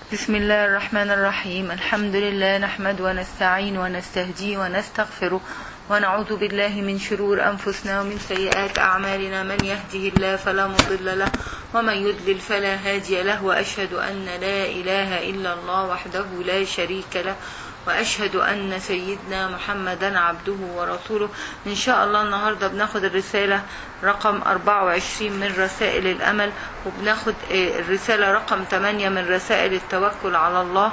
بسم الله الرحمن الرحيم الحمد لله نحمد ونستعين ونستهدي ونستغفره ونعوذ بالله من شرور أنفسنا ومن سيئات أعمالنا من يهده الله فلا مضل له ومن يضلل فلا هادي له وأشهد أن لا إله إلا الله وحده لا شريك له وأشهد أن سيدنا محمدا عبده ورسوله إن شاء الله النهاردة بناخد الرسالة رقم 24 من رسائل الأمل وبناخد الرسالة رقم 8 من رسائل التوكل على الله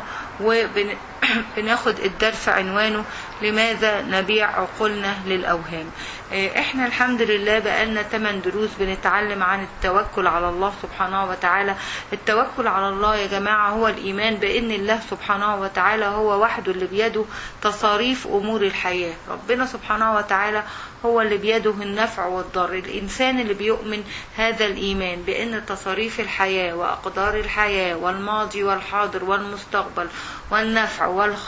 وبناخد الدرس عنوانه لماذا نبيع عقولنا للأوهام احنا الحمد لله بقالنا 8 دروس بنتعلم عن التوكل على الله سبحانه وتعالى التوكل على الله يا جماعة هو الإيمان بأن الله سبحانه وتعالى هو وحده اللي بيده تصاريف أمور الحياة ربنا سبحانه وتعالى هو اللي بيده النفع والضر الإنسان اللي بيؤمن هذا الإيمان بأن تصاريف الحياة وأقدار الحياة والماضي والحاضر والمستقبل والنفع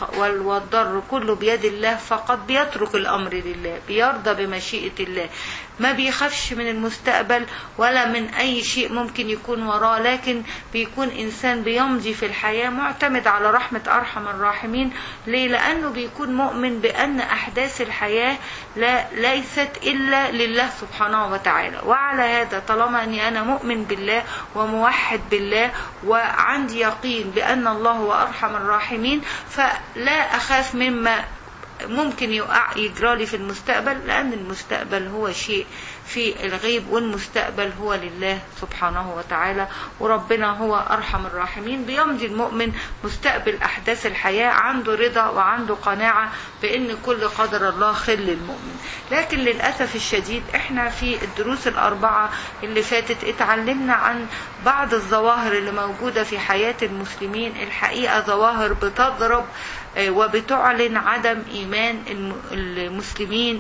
والضر كله بيد الله فقط بيترك الأمر لله بيرضى بمشيئة الله ما بيخافش من المستقبل ولا من أي شيء ممكن يكون وراه لكن بيكون إنسان بيمضي في الحياة معتمد على رحمة أرحم الراحمين ليه؟ لأنه بيكون مؤمن بأن أحداث الحياة لا ليست إلا لله سبحانه وتعالى وعلى هذا طالما أني أنا مؤمن بالله وموحد بالله وعندي يقين بأن الله هو أرحم الراحمين فلا أخاف مما ممكن يقع يجرالي في المستقبل لأن المستقبل هو شيء في الغيب والمستقبل هو لله سبحانه وتعالى وربنا هو أرحم الراحمين بيمضي المؤمن مستقبل أحداث الحياة عنده رضا وعنده قناعة بأن كل قدر الله خل للمؤمن لكن للأسف الشديد احنا في الدروس الأربعة اللي فاتت اتعلمنا عن بعض الظواهر اللي موجودة في حياة المسلمين الحقيقة ظواهر بتضرب وبتعلن عدم ايمان المسلمين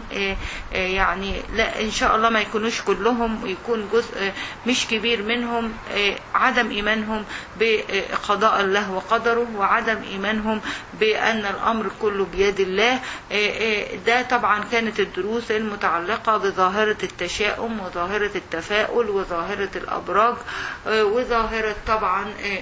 يعني لا ان شاء الله ما يكونوش كلهم ويكون جزء مش كبير منهم عدم ايمانهم بقضاء الله وقدره وعدم ايمانهم بان الامر كله بيد الله ده طبعا كانت الدروس المتعلقه بظاهره التشاؤم وظاهره التفاؤل وظاهره الابراج وظاهره طبعا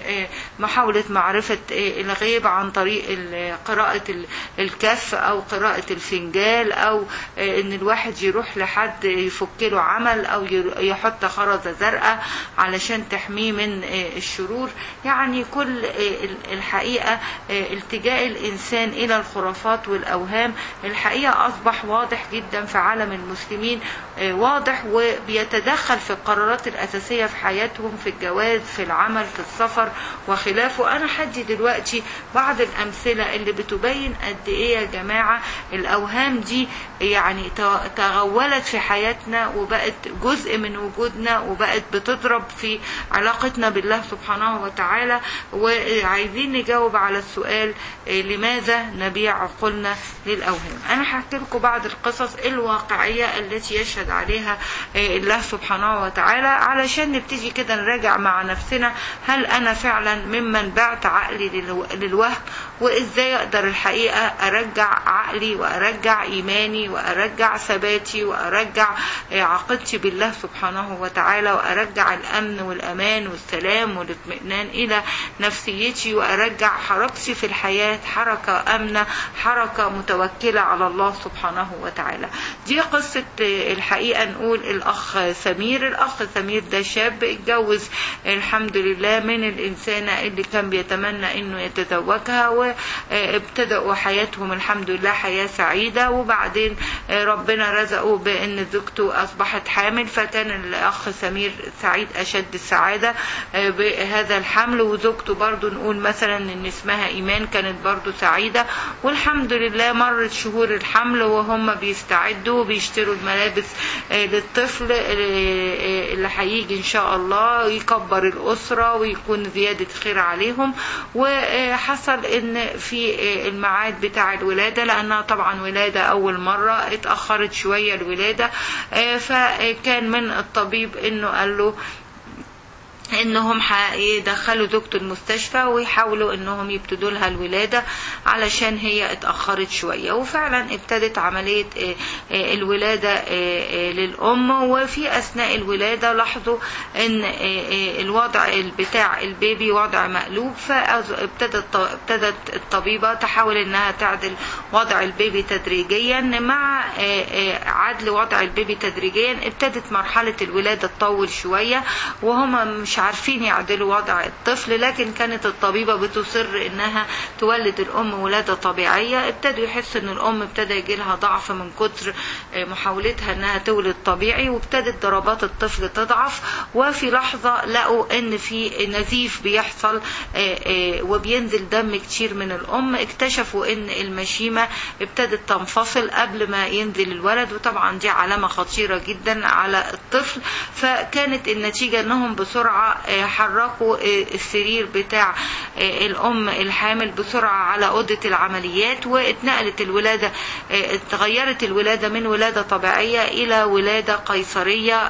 محاوله معرفه الغيب عن طريق قراءة الكف أو قراءة الفنجال أو إن الواحد يروح لحد يفك له عمل أو يحط خرزة زرقاء علشان تحميه من الشرور يعني كل الحقيقة التجاء الإنسان إلى الخرافات والأوهام الحقيقة أصبح واضح جدا في عالم المسلمين واضح وبيتدخل في القرارات الأساسية في حياتهم في الجواز في العمل في السفر وخلافه أنا حدي دلوقتي بعض الأمثلة اللي بتبين قد ايه يا جماعة الاوهام دي يعني تغولت في حياتنا وبقت جزء من وجودنا وبقت بتضرب في علاقتنا بالله سبحانه وتعالى وعايزين نجاوب على السؤال لماذا نبيع عقولنا للاوهام انا هحكي لكم بعض القصص الواقعية التي يشهد عليها الله سبحانه وتعالى علشان نبتدي كده نراجع مع نفسنا هل انا فعلا ممن بعت عقلي للوهم وازاي اقدر الحقيقه ارجع عقلي وارجع ايماني وارجع ثباتي وارجع عقيدتي بالله سبحانه وتعالى وارجع الامن والامان والسلام والاطمئنان الى نفسيتي وارجع حركتي في الحياه حركه امنه حركه متوكله على الله سبحانه وتعالى دي قصه الحقيقه نقول الاخ سمير الاخ سمير ده شاب اتجوز الحمد لله من الانسانه اللي كان بيتمنى انه يتزوجها وابتدأوا حياتهم الحمد لله حياة سعيدة وبعدين ربنا رزقه بأن زوجته أصبحت حامل فكان الأخ سمير سعيد أشد السعادة بهذا الحمل وزوجته برضو نقول مثلا أن اسمها إيمان كانت برضو سعيدة والحمد لله مرت شهور الحمل وهم بيستعدوا وبيشتروا الملابس للطفل اللي هيجي إن شاء الله يكبر الأسرة ويكون زيادة خير عليهم وحصل ان في الميعاد بتاع الولادة لانها طبعا ولادة اول مرة اتأخرت شوية الولادة فكان من الطبيب انه قال له انهم هيدخلوا زوجته المستشفى ويحاولوا انهم يبتدوا لها الولاده علشان هي اتاخرت شويه وفعلا ابتدت عمليه الولاده للام وفي اثناء الولاده لاحظوا ان الوضع بتاع البيبي وضع مقلوب فابتدت ابتدت الطبيبه تحاول انها تعدل وضع البيبي تدريجيا مع عدل وضع البيبي تدريجيا ابتدت مرحله الولاده تطول شويه وهم مش عارفين يعدلوا وضع الطفل لكن كانت الطبيبة بتصر انها تولد الام ولادة طبيعية ابتدوا يحسوا ان الام ابتدى يجيلها ضعف من كتر محاولتها انها تولد طبيعي وابتدت ضربات الطفل تضعف وفي لحظة لقوا ان في نزيف بيحصل وبينزل دم كتير من الام اكتشفوا ان المشيمة ابتدت تنفصل قبل ما ينزل الولد وطبعا دي علامة خطيرة جدا على الطفل فكانت النتيجة انهم بسرعة حركوا السرير بتاع الأم الحامل بسرعة على أوضة العمليات واتنقلت الولادة اتغيرت الولادة من ولادة طبيعية إلى ولادة قيصرية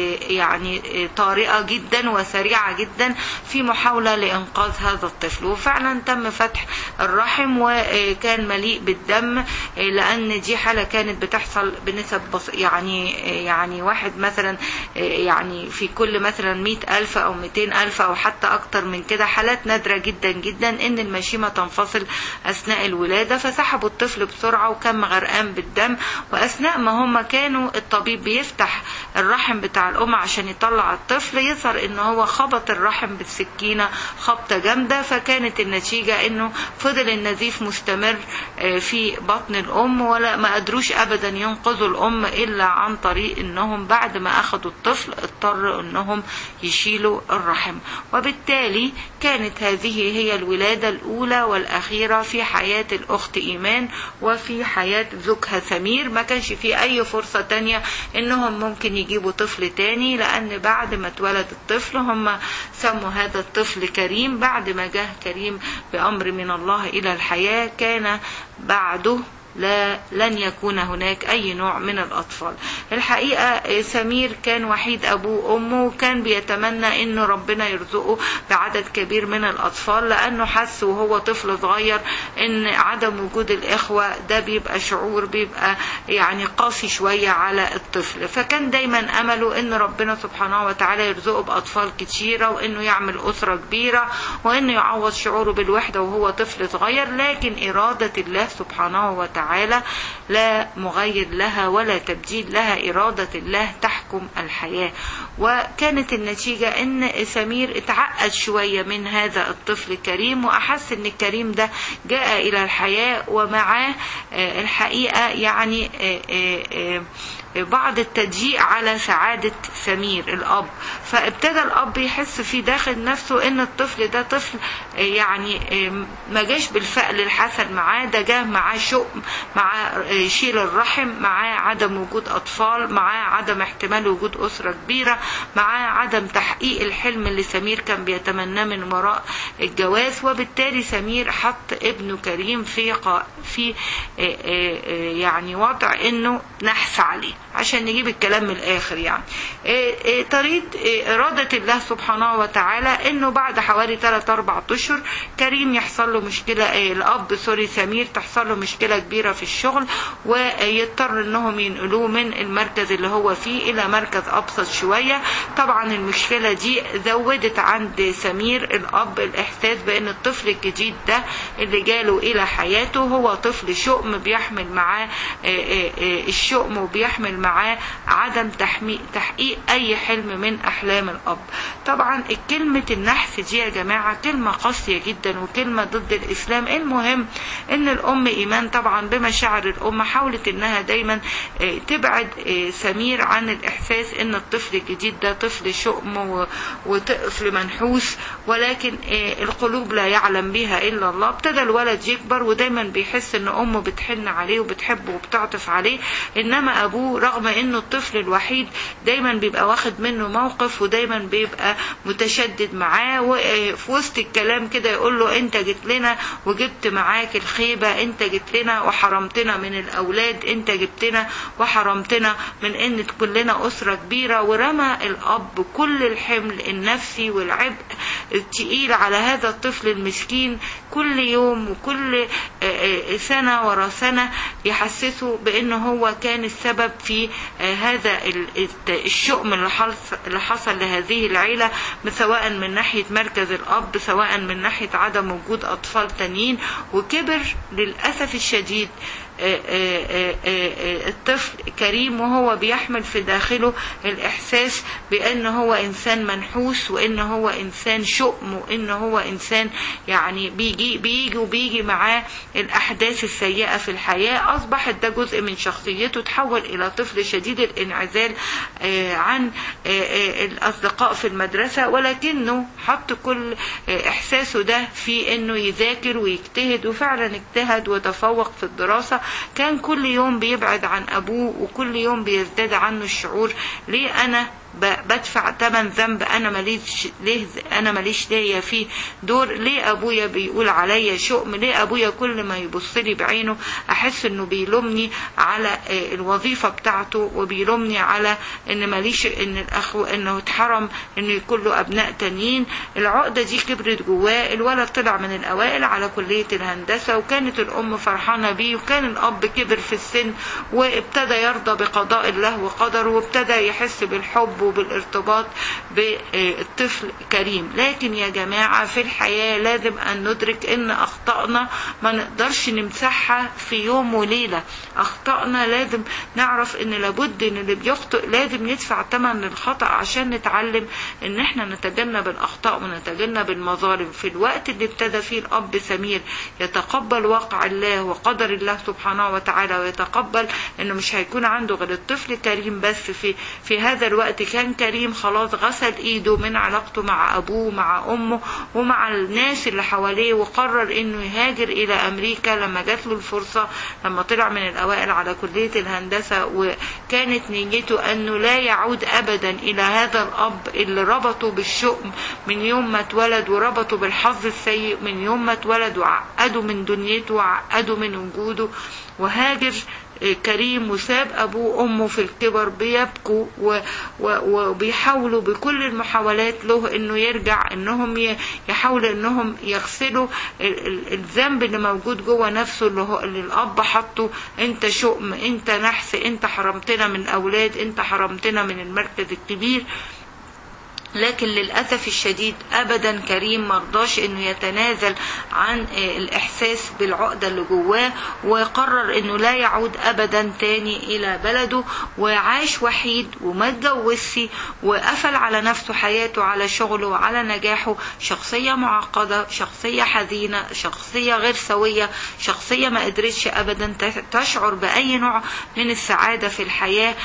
يعني طارئة جدا وسريعة جدا في محاولة لإنقاذ هذا الطفل وفعلا تم فتح الرحم وكان مليء بالدم لأن دي حالة كانت بتحصل بنسب بص يعني يعني واحد مثلا يعني في كل مثلا مئة ألف أو 200 ألف أو حتى أكتر من كده حالات نادرة جدا جدا إن المشيمة تنفصل أثناء الولادة فسحبوا الطفل بسرعة وكان غرقان بالدم وأثناء ما هم كانوا الطبيب بيفتح الرحم بتاع الأم عشان يطلع الطفل يظهر إن هو خبط الرحم بالسكينة خبطة جامدة فكانت النتيجة إنه فضل النزيف مستمر في بطن الأم ولا ما قدروش أبدا ينقذوا الأم إلا عن طريق إنهم بعد ما أخذوا الطفل اضطروا إنهم يشيلوا الرحم وبالتالي كانت هذه هي الولادة الأولى والأخيرة في حياة الأخت إيمان وفي حياة زوجها سمير ما كانش في أي فرصة تانية إنهم ممكن يجيبوا طفل تاني لأن بعد ما اتولد الطفل هم سموا هذا الطفل كريم بعد ما جه كريم بأمر من الله إلى الحياة كان بعده لا لن يكون هناك أي نوع من الأطفال الحقيقة سمير كان وحيد أبوه وأمه وكان بيتمنى أن ربنا يرزقه بعدد كبير من الأطفال لأنه حس وهو طفل صغير أن عدم وجود الإخوة ده بيبقى شعور بيبقى يعني قاسي شوية على الطفل فكان دايما أمله أن ربنا سبحانه وتعالى يرزقه بأطفال كتيرة وأنه يعمل أسرة كبيرة وأنه يعوض شعوره بالوحدة وهو طفل صغير لكن إرادة الله سبحانه وتعالى تعالى لا مغير لها ولا تبديل لها إرادة الله تحكم الحياة وكانت النتيجة أن سمير اتعقد شوية من هذا الطفل كريم وأحس أن الكريم ده جاء إلى الحياة ومعاه الحقيقة يعني بعض التضييق على سعادة سمير الأب فابتدى الأب يحس في داخل نفسه إن الطفل ده طفل يعني ما جاش بالفعل الحسن معاه ده جه معاه شؤم معاه شيل الرحم معاه عدم وجود أطفال معاه عدم احتمال وجود أسرة كبيرة معاه عدم تحقيق الحلم اللي سمير كان بيتمناه من وراء الجواز وبالتالي سمير حط ابنه كريم في قا في يعني وضع انه نحس عليه عشان نجيب الكلام من الاخر يعني طريقه اراده الله سبحانه وتعالى انه بعد حوالي 3 4 اشهر كريم يحصل له مشكله الاب سوري سمير تحصل له مشكله كبيره في الشغل ويضطر انهم ينقلوه من المركز اللي هو فيه الى مركز ابسط شويه طبعا المشكله دي زودت عند سمير الاب الاحساس بان الطفل الجديد ده اللي جاله الى حياته هو طفل شؤم بيحمل معاه الشؤم وبيحمل معاه عدم تحقيق اي حلم من احلام الاب طبعا كلمة النحس دي يا جماعة كلمة قاسية جدا وكلمة ضد الاسلام المهم ان الام ايمان طبعا بمشاعر الام حاولت انها دايما تبعد سمير عن الاحساس ان الطفل الجديد ده طفل شؤم وطفل منحوس ولكن القلوب لا يعلم بها الا الله ابتدى الولد يكبر ودايما بيحس ان امه بتحن عليه وبتحبه وبتعطف عليه انما ابوه رغم رغم انه الطفل الوحيد دايما بيبقى واخد منه موقف ودايما بيبقى متشدد معاه وفي وسط الكلام كده يقول له انت جيت لنا وجبت معاك الخيبة انت جيت لنا وحرمتنا من الاولاد انت جبتنا وحرمتنا من ان تكون لنا اسرة كبيرة ورمى الاب كل الحمل النفسي والعبء التقيل على هذا الطفل المسكين كل يوم وكل سنة ورا سنة يحسسه بأنه هو كان السبب في هذا الشؤم اللي حصل لهذه العيلة سواء من ناحية مركز الأب سواء من ناحية عدم وجود أطفال تانيين وكبر للأسف الشديد الطفل كريم وهو بيحمل في داخله الإحساس بأن هو إنسان منحوس وأن هو إنسان شؤم وأن هو إنسان يعني بيجي بيجي وبيجي معاه الأحداث السيئة في الحياة أصبحت ده جزء من شخصيته تحول إلى طفل شديد الانعزال عن الأصدقاء في المدرسة ولكنه حط كل إحساسه ده في أنه يذاكر ويجتهد وفعلا اجتهد وتفوق في الدراسة كان كل يوم بيبعد عن أبوه وكل يوم بيزداد عنه الشعور ليه أنا بدفع تمن ذنب انا ماليش ليه انا ماليش ليا فيه دور ليه ابويا بيقول عليا شؤم ليه ابويا كل ما يبص لي بعينه احس انه بيلومني على الوظيفه بتاعته وبيلومني على ان ماليش ان الاخو انه اتحرم انه يكون له ابناء تانيين العقده دي كبرت جواه الولد طلع من الاوائل على كليه الهندسه وكانت الام فرحانه بيه وكان الاب كبر في السن وابتدى يرضى بقضاء الله وقدره وابتدى يحس بالحب وبالارتباط بالطفل كريم لكن يا جماعة في الحياة لازم أن ندرك أن أخطائنا ما نقدرش نمسحها في يوم وليلة أخطائنا لازم نعرف أن لابد أن اللي بيخطئ لازم يدفع ثمن للخطأ عشان نتعلم أن احنا نتجنب الأخطاء ونتجنب المظالم في الوقت اللي ابتدى فيه الأب سمير يتقبل واقع الله وقدر الله سبحانه وتعالى ويتقبل أنه مش هيكون عنده غير الطفل كريم بس في في هذا الوقت كان كريم خلاص غسل ايده من علاقته مع ابوه مع امه ومع الناس اللي حواليه وقرر انه يهاجر الى امريكا لما جات له الفرصه لما طلع من الاوائل على كليه الهندسه وكانت نيته انه لا يعود ابدا الى هذا الاب اللي ربطه بالشؤم من يوم ما اتولد وربطه بالحظ السيء من يوم ما اتولد وعقده من دنيته وعقده من وجوده وهاجر كريم وساب ابوه وامه في الكبر بيبكوا وبيحاولوا بكل المحاولات له انه يرجع انهم يحاولوا انهم يغسلوا الذنب اللي موجود جوه نفسه اللي, هو اللي الاب حطه انت شؤم انت نحس انت حرمتنا من اولاد انت حرمتنا من المركز الكبير لكن للأسف الشديد أبدا كريم مرضاش أنه يتنازل عن الإحساس بالعقدة اللي جواه وقرر أنه لا يعود أبدا تاني إلى بلده وعاش وحيد وما اتجوزش وقفل على نفسه حياته على شغله وعلى نجاحه شخصية معقدة شخصية حزينة شخصية غير سوية شخصية ما قدرتش أبدا تشعر بأي نوع من السعادة في الحياة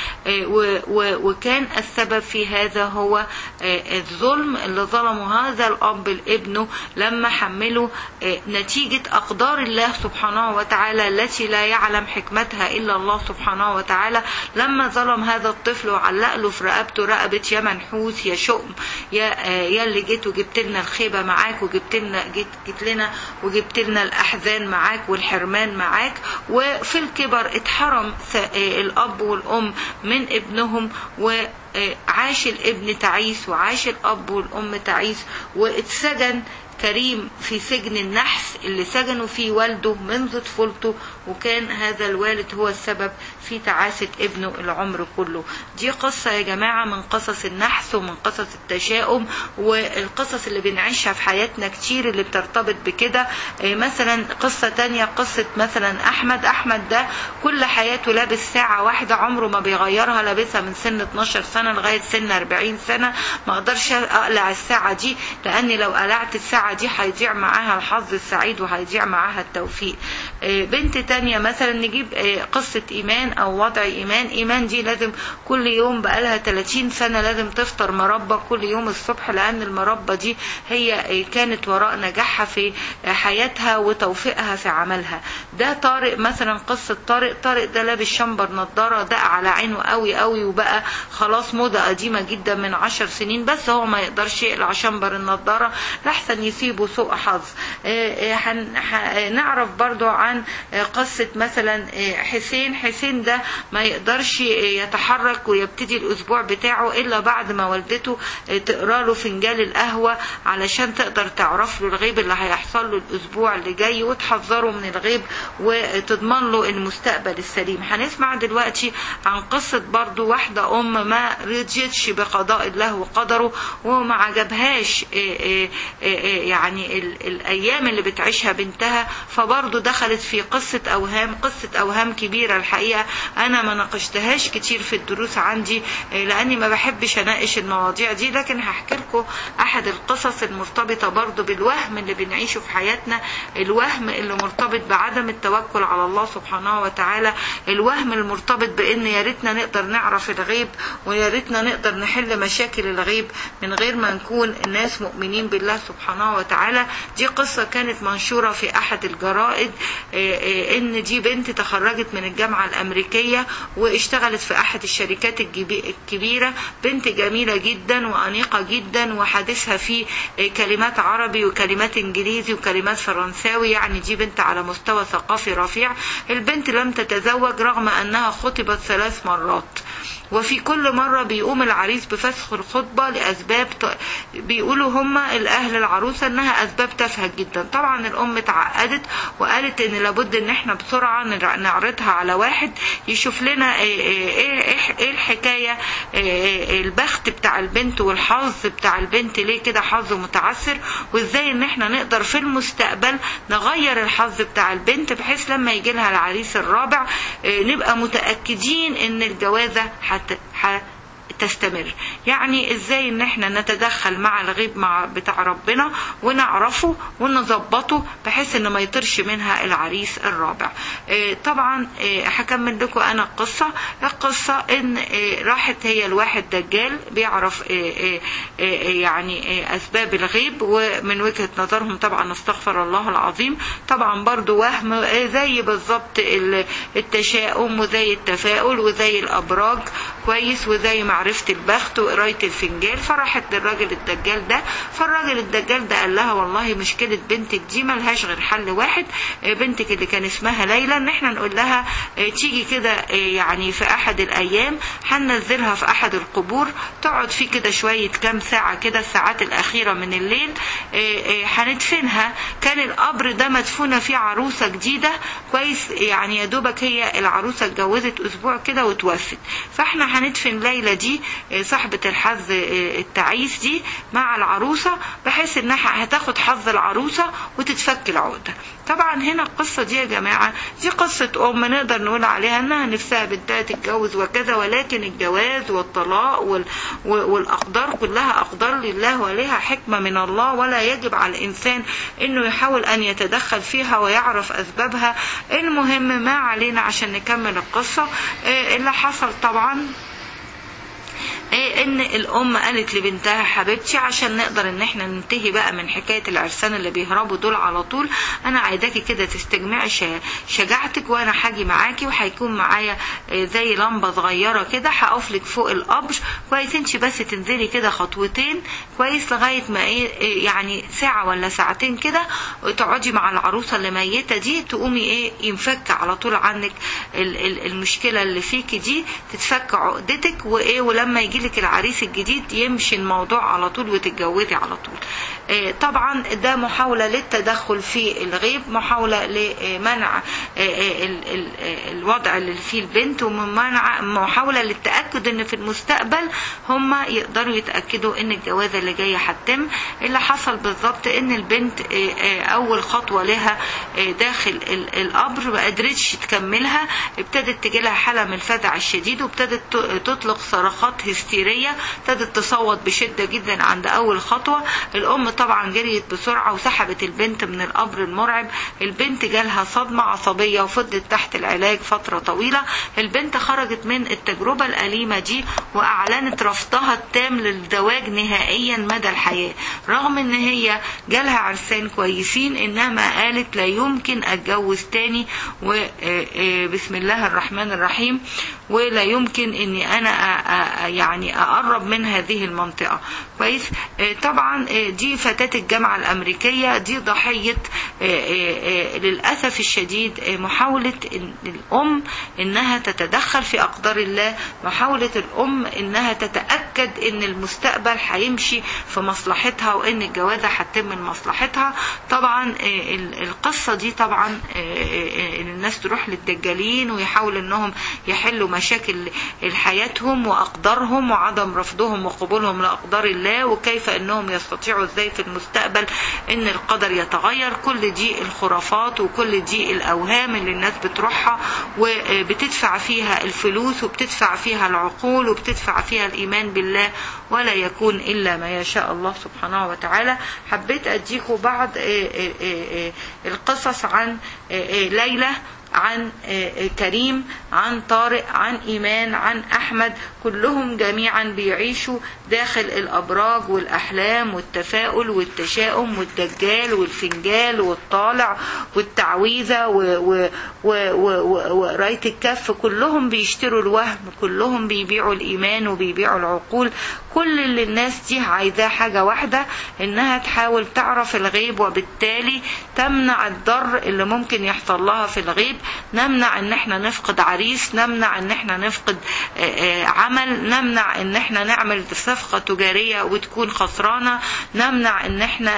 وكان السبب في هذا هو الظلم اللي ظلمه هذا الأب لابنه لما حمله نتيجة أقدار الله سبحانه وتعالى التي لا يعلم حكمتها إلا الله سبحانه وتعالى لما ظلم هذا الطفل وعلق له في رقبته رقبة يا منحوس يا شؤم يا يا اللي جيت وجبت لنا الخيبة معاك وجبت لنا جيت, جيت لنا وجبت لنا الأحزان معاك والحرمان معاك وفي الكبر اتحرم الأب والأم من ابنهم و عاش الابن تعيس وعاش الأب والأم تعيس واتسجن كريم في سجن النحس اللي سجنوا فيه والده منذ طفولته وكان هذا الوالد هو السبب في تعاسة ابنه العمر كله دي قصة يا جماعة من قصص النحس ومن قصص التشاؤم والقصص اللي بنعيشها في حياتنا كتير اللي بترتبط بكده مثلا قصة تانية قصة مثلا أحمد أحمد ده كل حياته لابس ساعة واحدة عمره ما بيغيرها لابسها من سن 12 سنة لغاية سن 40 سنة ما اقدرش اقلع الساعة دي لاني لو قلعت الساعة الساعة دي هيضيع معاها الحظ السعيد وهيضيع معاها التوفيق آه، بنت تانية مثلا نجيب آه، قصة إيمان أو وضع إيمان إيمان دي لازم كل يوم بقالها 30 سنة لازم تفطر مربى كل يوم الصبح لأن المربى دي هي آه، كانت وراء نجاحها في آه، حياتها وتوفيقها في عملها ده طارق مثلا قصة طارق طارق ده لابس شمبر نضارة دق على عينه قوي قوي وبقى خلاص موضة قديمة جدا من عشر سنين بس هو ما يقدرش يقلع شمبر النضارة لحسن يسيبه سوء حظ آه، آه، هن- ح- نعرف برضو عن آه، قصة مثلا آه، حسين حسين ده ما يقدرش آه، يتحرك ويبتدي الأسبوع بتاعه إلا بعد ما والدته آه، تقرا له فنجان القهوة علشان تقدر تعرف له الغيب اللي هيحصل له الأسبوع اللي جاي وتحذره من الغيب وتضمن له المستقبل السليم هنسمع دلوقتي عن قصة برضو واحدة أم ما رضيتش بقضاء الله وقدره وما عجبهاش آه، آه، آه، آه، يعني ال- الأيام اللي بتعيشها بنتها فبرضو دخلت في قصة أوهام قصة أوهام كبيرة الحقيقة أنا ما ناقشتهاش كتير في الدروس عندي آه، لأني ما بحبش أناقش المواضيع دي لكن هحكي لكم أحد القصص المرتبطة برضو بالوهم اللي بنعيشه في حياتنا الوهم اللي مرتبط بعدم التوكل على الله سبحانه وتعالى الوهم المرتبط بأن يا ريتنا نقدر نعرف الغيب ويا ريتنا نقدر نحل مشاكل الغيب من غير ما نكون الناس مؤمنين بالله سبحانه وتعالى دي قصة كانت منشورة في أحد الجرائد آه، آه، إن دي بنت تخرجت من الجامعة الأمريكية واشتغلت في أحد الشركات الجبي- الكبيرة بنت جميلة جدا وأنيقة جدا وحديثها فيه آه، كلمات عربي وكلمات إنجليزي وكلمات فرنساوي يعني دي بنت على مستوى ثقافي رفيع البنت لم تتزوج رغم أنها خطبت ثلاث مرات وفي كل مرة بيقوم العريس بفسخ الخطبة لأسباب ت- بيقولوا هما الأهل العروسة إنها أسباب تافهة جدا طبعا الأم اتعقدت وقالت إن لابد إن إحنا بسرعة نر- نعرضها على واحد يشوف لنا إيه, إيه, إيه, إيه الحكاية إيه البخت بتاع البنت والحظ بتاع البنت ليه كده حظ متعثر وإزاي إن إحنا نقدر في المستقبل نغير الحظ بتاع البنت بحيث لما يجي لها العريس الرابع إيه، نبقى متأكدين إن الجوازة هت... ه- تستمر يعني ازاي ان احنا نتدخل مع الغيب مع بتاع ربنا ونعرفه ونظبطه بحيث ان ما يطرش منها العريس الرابع آه، طبعا آه، هكمل لكم انا القصة القصة ان آه، راحت هي الواحد دجال بيعرف آه، آه، آه، يعني آه، اسباب الغيب ومن وجهة نظرهم طبعا استغفر الله العظيم طبعا برضو وهم آه، زي بالظبط ال- التشاؤم وزي التفاؤل وزي الابراج كويس وزي معرفة البخت وقراية الفنجان فراحت للراجل الدجال ده فالراجل الدجال ده قال لها والله مشكلة بنتك دي ملهاش غير حل واحد آه، بنتك اللي كان اسمها ليلى ان احنا نقول لها آه، تيجي كده آه، يعني في احد الايام هننزلها في احد القبور تقعد فيه كده شوية كام ساعة كده الساعات الاخيرة من الليل آه، آه، هندفنها كان القبر ده مدفونة فيه عروسة جديدة كويس يعني يا دوبك هي العروسة اتجوزت اسبوع كده وتوفت فاحنا هندفن ليلى دي آه، صاحبة الحظ آه، التعيس دي مع العروسة بحيث انها هتاخد حظ العروسة وتتفك العقدة طبعا هنا القصة دي يا جماعة دي قصة أم نقدر نقول عليها أنها نفسها بنتها تتجوز وكذا ولكن الجواز والطلاق وال... والأقدار كلها أقدار لله ولها حكمة من الله ولا يجب على الإنسان أنه يحاول أن يتدخل فيها ويعرف أسبابها المهم ما علينا عشان نكمل القصة آه، اللي حصل طبعا ايه ان الام قالت لبنتها حبيبتي عشان نقدر ان احنا ننتهي بقى من حكايه العرسان اللي بيهربوا دول على طول انا عايزاكي كده تستجمعي شا- شجاعتك وانا هاجي معاكي وهيكون معايا آه، زي لمبه صغيره كده هقف لك فوق القبر كويس انت بس تنزلي كده خطوتين كويس لغايه ما ايه إيه يعني ساعه ولا ساعتين كده وتقعدي مع العروسه اللي ميته دي تقومي ايه ينفك على طول عنك ال- ال- المشكله اللي فيكي دي تتفك عقدتك وايه ولما يجي لك العريس الجديد يمشي الموضوع على طول وتتجوزي على طول آه، طبعا ده محاولة للتدخل في الغيب محاولة لمنع آه، آه، ال- ال- آه، الوضع اللي فيه البنت ومنع محاولة للتأكد ان في المستقبل هم يقدروا يتأكدوا ان الجوازة اللي جاية هتتم اللي حصل بالظبط ان البنت آه، آه، اول خطوة لها آه، داخل ال- القبر ما قدرتش تكملها ابتدت تجيلها حالة من الفزع الشديد وابتدت ت- تطلق صرخات هستيرية هستيرية ابتدت تصوت بشدة جدا عند أول خطوة الأم طبعا جريت بسرعة وسحبت البنت من القبر المرعب البنت جالها صدمة عصبية وفضلت تحت العلاج فترة طويلة البنت خرجت من التجربة الأليمة دي وأعلنت رفضها التام للزواج نهائيا مدى الحياة رغم ان هي جالها عرسان كويسين انما قالت لا يمكن اتجوز تاني وبسم الله الرحمن الرحيم ولا يمكن اني انا يعني اقرب من هذه المنطقة كويس طبعا دي فتاة الجامعة الامريكية دي ضحية للأسف الشديد محاولة الام انها تتدخل في اقدار الله محاولة الام انها تتأكد ان المستقبل هيمشي في مصلحتها وان الجوازة هتتم من مصلحتها طبعا القصة دي طبعا الناس تروح للدجالين ويحاولوا انهم يحلوا مشاكل حياتهم واقدارهم وعدم رفضهم وقبولهم لاقدار الله وكيف انهم يستطيعوا ازاي في المستقبل ان القدر يتغير كل دي الخرافات وكل دي الاوهام اللي الناس بتروحها وبتدفع فيها الفلوس وبتدفع فيها العقول وبتدفع فيها الايمان بالله ولا يكون الا ما يشاء الله سبحانه وتعالى حبيت اديكم بعض القصص عن ليلى عن كريم عن طارق عن إيمان عن أحمد كلهم جميعا بيعيشوا داخل الأبراج والأحلام والتفاؤل والتشاؤم والدجال والفنجال والطالع والتعويذة وقراية الكف كلهم بيشتروا الوهم كلهم بيبيعوا الإيمان وبيبيعوا العقول كل اللي الناس دي عايزاه حاجة واحدة إنها تحاول تعرف الغيب وبالتالي تمنع الضر اللي ممكن يحصل لها في الغيب نمنع ان احنا نفقد عريس نمنع ان احنا نفقد عمل نمنع ان احنا نعمل صفقة تجارية وتكون خسرانة نمنع ان احنا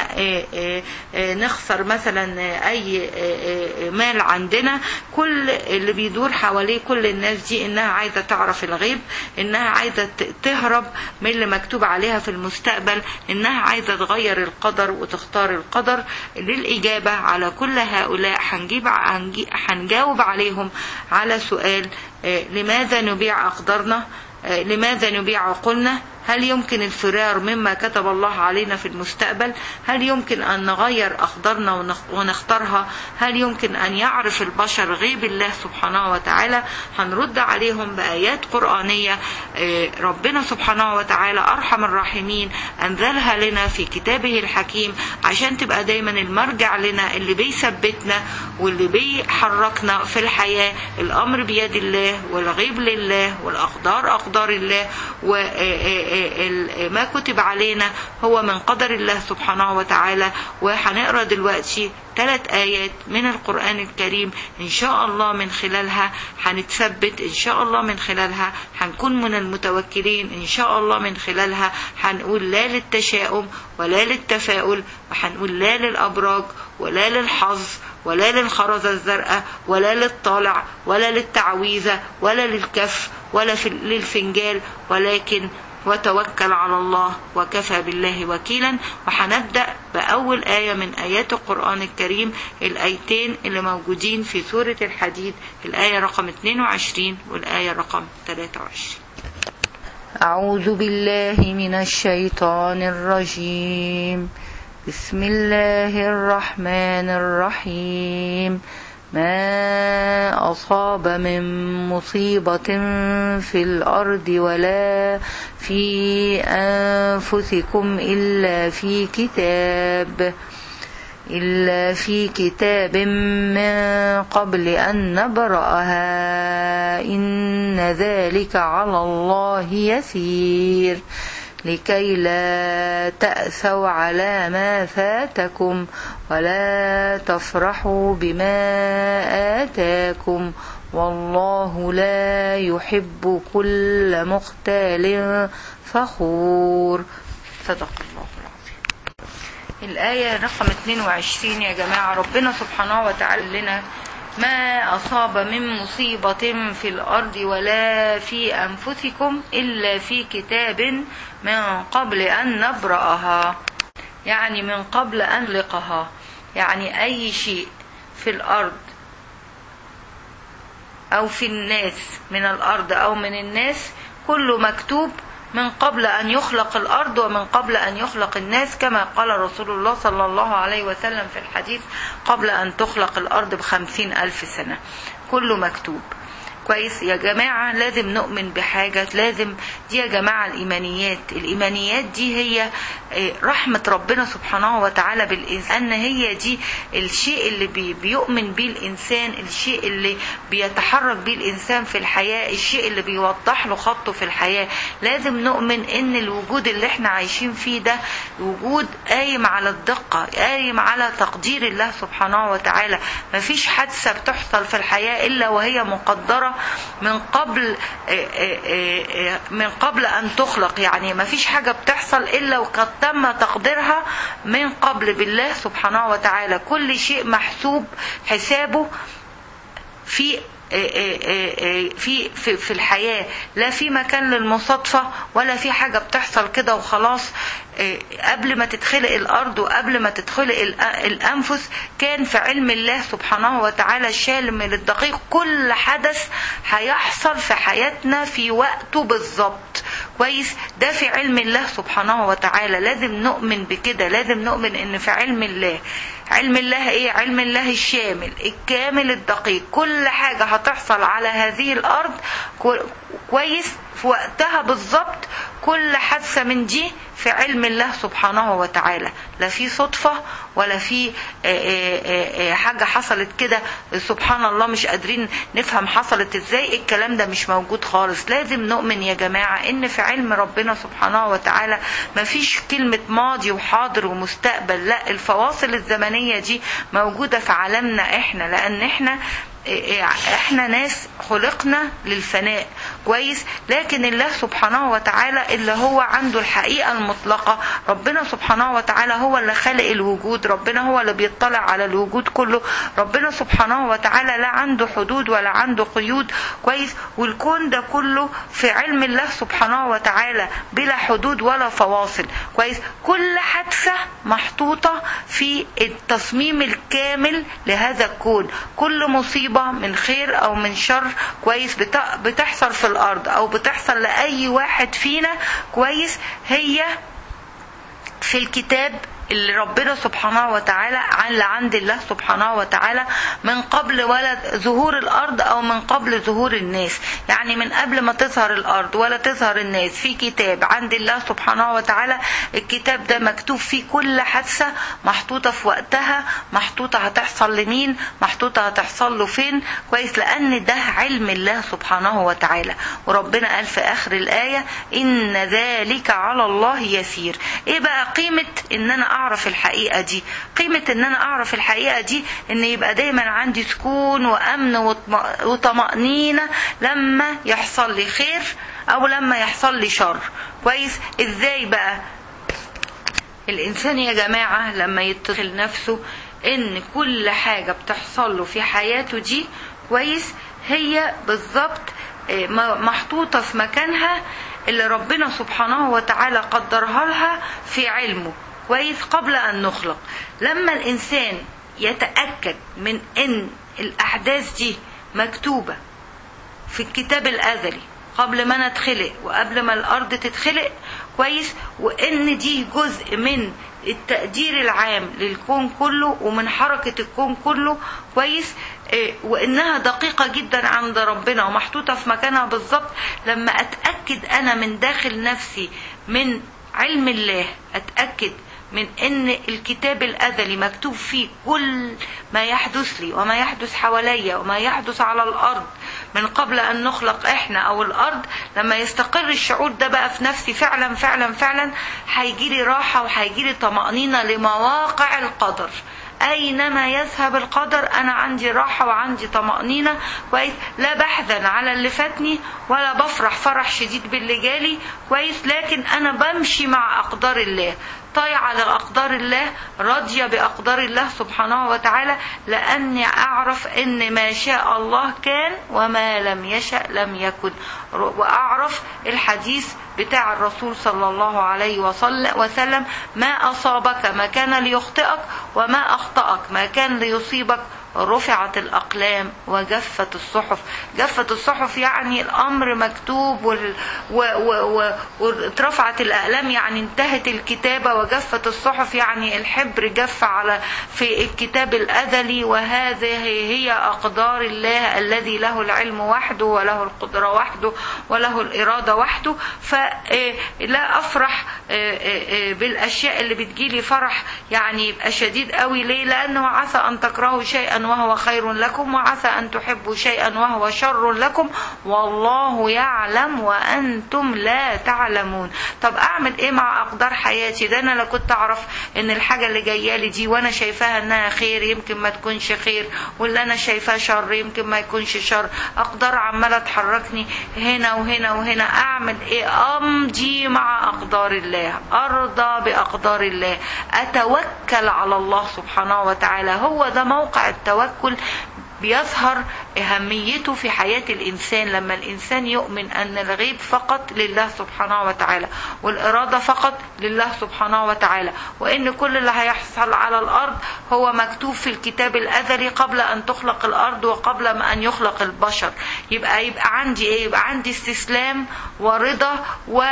نخسر مثلا اي مال عندنا كل اللي بيدور حواليه كل الناس دي انها عايزة تعرف الغيب انها عايزة تهرب من اللي مكتوب عليها في المستقبل انها عايزة تغير القدر وتختار القدر للاجابة على كل هؤلاء هنجيب هنجاوب عليهم على سؤال لماذا نبيع أقدارنا لماذا نبيع عقولنا هل يمكن الفرار مما كتب الله علينا في المستقبل هل يمكن أن نغير أقدارنا ونختارها هل يمكن أن يعرف البشر غيب الله سبحانه وتعالى هنرد عليهم بآيات قرآنية ربنا سبحانه وتعالى أرحم الراحمين أنزلها لنا في كتابه الحكيم عشان تبقى دايما المرجع لنا اللي بيثبتنا واللي بيحركنا في الحياة الأمر بيد الله والغيب لله والأقدار أقدار الله و ما كتب علينا هو من قدر الله سبحانه وتعالى وهنقرا دلوقتي ثلاث آيات من القرآن الكريم إن شاء الله من خلالها هنتثبت إن شاء الله من خلالها هنكون من المتوكلين إن شاء الله من خلالها هنقول لا للتشاؤم ولا للتفاؤل وهنقول لا للأبراج ولا للحظ ولا للخرزة الزرقاء ولا للطالع ولا للتعويذة ولا للكف ولا للفنجال ولكن وتوكل على الله وكفى بالله وكيلا وهنبدأ بأول آية من آيات القرآن الكريم الآيتين اللي موجودين في سورة الحديد الآية رقم 22 والآية رقم 23 أعوذ بالله من الشيطان الرجيم بسم الله الرحمن الرحيم ما أصاب من مصيبة في الأرض ولا في أنفسكم إلا في كتاب إلا في كتاب من قبل أن نبرأها إن ذلك على الله يسير لكي لا تأسوا على ما فاتكم ولا تفرحوا بما آتاكم والله لا يحب كل مختال فخور صدق الله العظيم الآية رقم 22 يا جماعة ربنا سبحانه وتعالى لنا ما أصاب من مصيبة في الأرض ولا في أنفسكم إلا في كتاب من قبل أن نبرأها يعني من قبل أن نلقها يعني أي شيء في الأرض أو في الناس من الأرض أو من الناس كله مكتوب من قبل أن يخلق الأرض ومن قبل أن يخلق الناس كما قال رسول الله صلى الله عليه وسلم في الحديث قبل أن تخلق الأرض بخمسين ألف سنة كله مكتوب كويس يا جماعة لازم نؤمن بحاجة لازم دي يا جماعة الإيمانيات الإيمانيات دي هي رحمة ربنا سبحانه وتعالى بالإنسان هي دي الشيء اللي بي بيؤمن بيه الإنسان الشيء اللي بيتحرك بيه الإنسان في الحياة الشيء اللي بيوضح له خطه في الحياة لازم نؤمن إن الوجود اللي احنا عايشين فيه ده وجود قايم على الدقة قايم على تقدير الله سبحانه وتعالى مفيش حادثة بتحصل في الحياة إلا وهي مقدرة من قبل من قبل أن تخلق يعني مفيش حاجة بتحصل إلا وقد تم تقديرها من قبل بالله سبحانه وتعالى كل شيء محسوب حسابه في في في في الحياه لا في مكان للمصادفه ولا في حاجه بتحصل كده وخلاص قبل ما تتخلق الارض وقبل ما تتخلق الانفس كان في علم الله سبحانه وتعالى الشالم من الدقيق كل حدث هيحصل في حياتنا في وقته بالظبط كويس ده في علم الله سبحانه وتعالى لازم نؤمن بكده لازم نؤمن ان في علم الله علم الله ايه علم الله الشامل الكامل الدقيق كل حاجة هتحصل على هذه الارض كويس في وقتها بالظبط كل حادثة من دي في علم الله سبحانه وتعالى لا في صدفة ولا في حاجة حصلت كده سبحان الله مش قادرين نفهم حصلت ازاي الكلام ده مش موجود خالص لازم نؤمن يا جماعة ان في علم ربنا سبحانه وتعالى مفيش كلمة ماضي وحاضر ومستقبل لا الفواصل الزمنية دي موجودة في عالمنا احنا لان احنا احنا ناس خلقنا للفناء كويس لكن الله سبحانه وتعالى اللي هو عنده الحقيقة المطلقة ربنا سبحانه وتعالى هو اللي خلق الوجود ربنا هو اللي بيطلع على الوجود كله ربنا سبحانه وتعالى لا عنده حدود ولا عنده قيود كويس والكون ده كله في علم الله سبحانه وتعالى بلا حدود ولا فواصل كويس كل حادثة محطوطة في التصميم الكامل لهذا الكون كل مصيبة مصيبة من خير أو من شر كويس بتحصل في الأرض أو بتحصل لأي واحد فينا كويس هي في الكتاب اللي ربنا سبحانه وتعالى اللي عند الله سبحانه وتعالى من قبل ولا ظهور الارض او من قبل ظهور الناس يعني من قبل ما تظهر الارض ولا تظهر الناس في كتاب عند الله سبحانه وتعالى الكتاب ده مكتوب فيه كل حادثه محطوطه في وقتها محطوطه هتحصل لمين محطوطه هتحصل له فين كويس لان ده علم الله سبحانه وتعالى وربنا قال في اخر الايه ان ذلك على الله يسير ايه بقى قيمه ان انا اعرف الحقيقه دي قيمه ان انا اعرف الحقيقه دي ان يبقى دايما عندي سكون وامن وطمانينه لما يحصل لي خير او لما يحصل لي شر كويس ازاي بقى الانسان يا جماعه لما يتخل نفسه ان كل حاجه بتحصل له في حياته دي كويس هي بالظبط محطوطه في مكانها اللي ربنا سبحانه وتعالى قدرها لها في علمه كويس قبل أن نخلق لما الإنسان يتأكد من أن الأحداث دي مكتوبة في الكتاب الأزلي قبل ما نتخلق وقبل ما الأرض تتخلق كويس وأن دي جزء من التقدير العام للكون كله ومن حركة الكون كله كويس وانها دقيقة جدا عند ربنا ومحطوطة في مكانها بالظبط لما اتأكد انا من داخل نفسي من علم الله اتأكد من ان الكتاب الازلي مكتوب فيه كل ما يحدث لي وما يحدث حواليا وما يحدث على الارض من قبل ان نخلق احنا او الارض لما يستقر الشعور ده بقى في نفسي فعلا فعلا فعلا هيجيلي راحه وهيجيلي طمانينه لمواقع القدر اينما يذهب القدر انا عندي راحه وعندي طمانينه كويس لا بحزن على اللي فاتني ولا بفرح فرح شديد باللي جالي كويس لكن انا بمشي مع اقدار الله طايعة لأقدار الله راضية بأقدار الله سبحانه وتعالى لأني أعرف أن ما شاء الله كان وما لم يشأ لم يكن وأعرف الحديث بتاع الرسول صلى الله عليه وسلم ما أصابك ما كان ليخطئك وما أخطأك ما كان ليصيبك رفعت الأقلام وجفت الصحف جفت الصحف يعني الأمر مكتوب وال... و... و... و... واترفعت الأقلام يعني انتهت الكتابة وجفت الصحف يعني الحبر جف على في الكتاب الأزلي وهذه هي أقدار الله الذي له العلم وحده وله القدرة وحده وله الإرادة وحده فلا أفرح بالأشياء اللي بتجيلي فرح يعني يبقى شديد قوي ليه لأنه عسى أن تكرهوا شيئا وهو خير لكم وعسى أن تحبوا شيئا وهو شر لكم والله يعلم وأنتم لا تعلمون طب أعمل إيه مع أقدار حياتي ده أنا لو كنت أعرف إن الحاجة اللي جاية لي دي وأنا شايفاها إنها خير يمكن ما تكونش خير واللي أنا شايفاه شر يمكن ما يكونش شر أقدار عمالة تحركني هنا وهنا وهنا أعمل إيه أمضي مع أقدار الله أرضى بأقدار الله أتوكل على الله سبحانه وتعالى هو ده موقع التوكل بيظهر أهميته في حياة الإنسان لما الإنسان يؤمن أن الغيب فقط لله سبحانه وتعالى والإرادة فقط لله سبحانه وتعالى وإن كل اللي هيحصل على الأرض هو مكتوب في الكتاب الأزلي قبل أن تخلق الأرض وقبل ما أن يخلق البشر يبقى يبقى عندي إيه يبقى عندي استسلام ورضا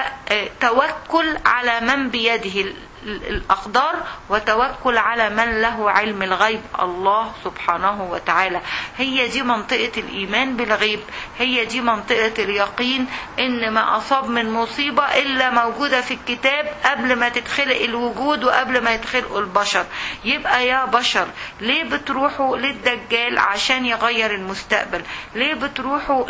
وتوكل على من بيده الأقدار وتوكل على من له علم الغيب الله سبحانه وتعالى هي دي منطقة الإيمان بالغيب هي دي منطقة اليقين إن ما أصاب من مصيبة إلا موجودة في الكتاب قبل ما تتخلق الوجود وقبل ما يتخلقوا البشر يبقى يا بشر ليه بتروحوا للدجال عشان يغير المستقبل ليه بتروحوا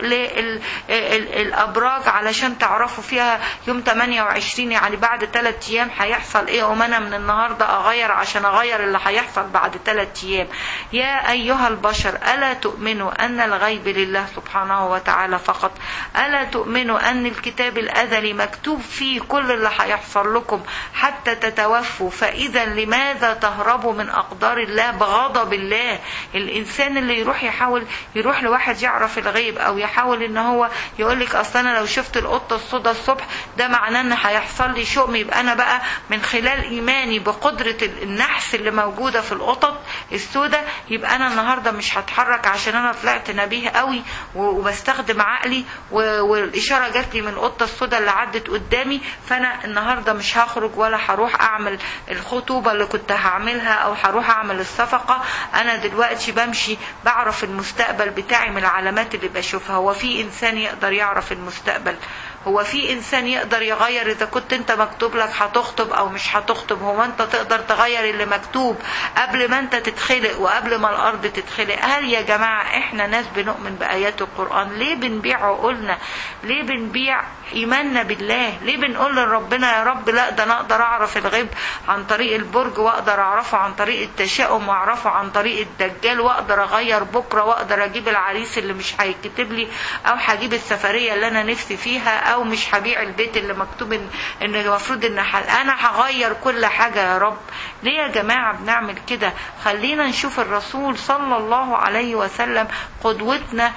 للأبراج علشان تعرفوا فيها يوم 28 يعني بعد 3 أيام هيحصل إيه ايه انا من النهارده اغير عشان اغير اللي هيحصل بعد ثلاث ايام يا ايها البشر الا تؤمنوا ان الغيب لله سبحانه وتعالى فقط الا تؤمنوا ان الكتاب الازلي مكتوب فيه كل اللي هيحصل لكم حتى تتوفوا فاذا لماذا تهربوا من اقدار الله بغضب الله الانسان اللي يروح يحاول يروح لواحد يعرف الغيب او يحاول ان هو يقول لك اصل انا لو شفت القطه السوداء الصبح ده معناه ان هيحصل لي شؤم يبقى انا بقى من خلال خلال ايماني بقدرة النحس اللي موجودة في القطط السوداء يبقى انا النهاردة مش هتحرك عشان انا طلعت نبيه قوي وبستخدم عقلي والاشارة جات لي من القطة السوداء اللي عدت قدامي فانا النهاردة مش هخرج ولا هروح اعمل الخطوبة اللي كنت هعملها او هروح اعمل الصفقة انا دلوقتي بمشي بعرف المستقبل بتاعي من العلامات اللي بشوفها هو في انسان يقدر يعرف المستقبل هو في انسان يقدر يغير اذا كنت انت مكتوب لك هتخطب او مش هتخطب هو انت تقدر تغير اللي مكتوب قبل ما انت تتخلق وقبل ما الارض تتخلق هل يا جماعة احنا ناس بنؤمن بايات القرآن ليه بنبيع عقولنا ليه بنبيع ايماننا بالله ليه بنقول لربنا يا رب لا ده انا اقدر اعرف الغيب عن طريق البرج واقدر اعرفه عن طريق التشاؤم واعرفه عن طريق الدجال واقدر اغير بكره واقدر اجيب العريس اللي مش هيكتب لي او هجيب السفريه اللي انا نفسي فيها او مش هبيع البيت اللي مكتوب ان ان المفروض ان انا هغير كل حاجه يا رب ليه يا جماعه بنعمل كده خلينا نشوف الرسول صلى الله عليه وسلم قدوتنا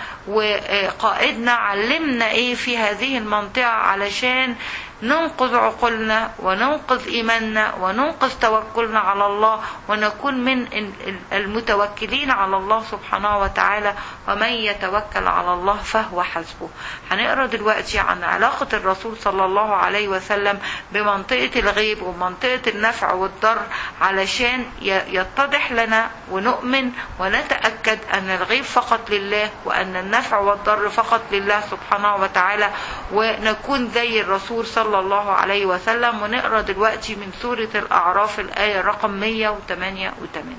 وقائدنا علمنا ايه في هذه المنطقه علشان ننقذ عقولنا وننقذ إيماننا وننقذ توكلنا على الله ونكون من المتوكلين على الله سبحانه وتعالى ومن يتوكل على الله فهو حسبه هنقرأ دلوقتي عن علاقة الرسول صلى الله عليه وسلم بمنطقة الغيب ومنطقة النفع والضر علشان يتضح لنا ونؤمن ونتأكد أن الغيب فقط لله وأن النفع والضر فقط لله سبحانه وتعالى ونكون زي الرسول صلى الله عليه وسلم ونقرا دلوقتي من سورة الأعراف الآية رقم 188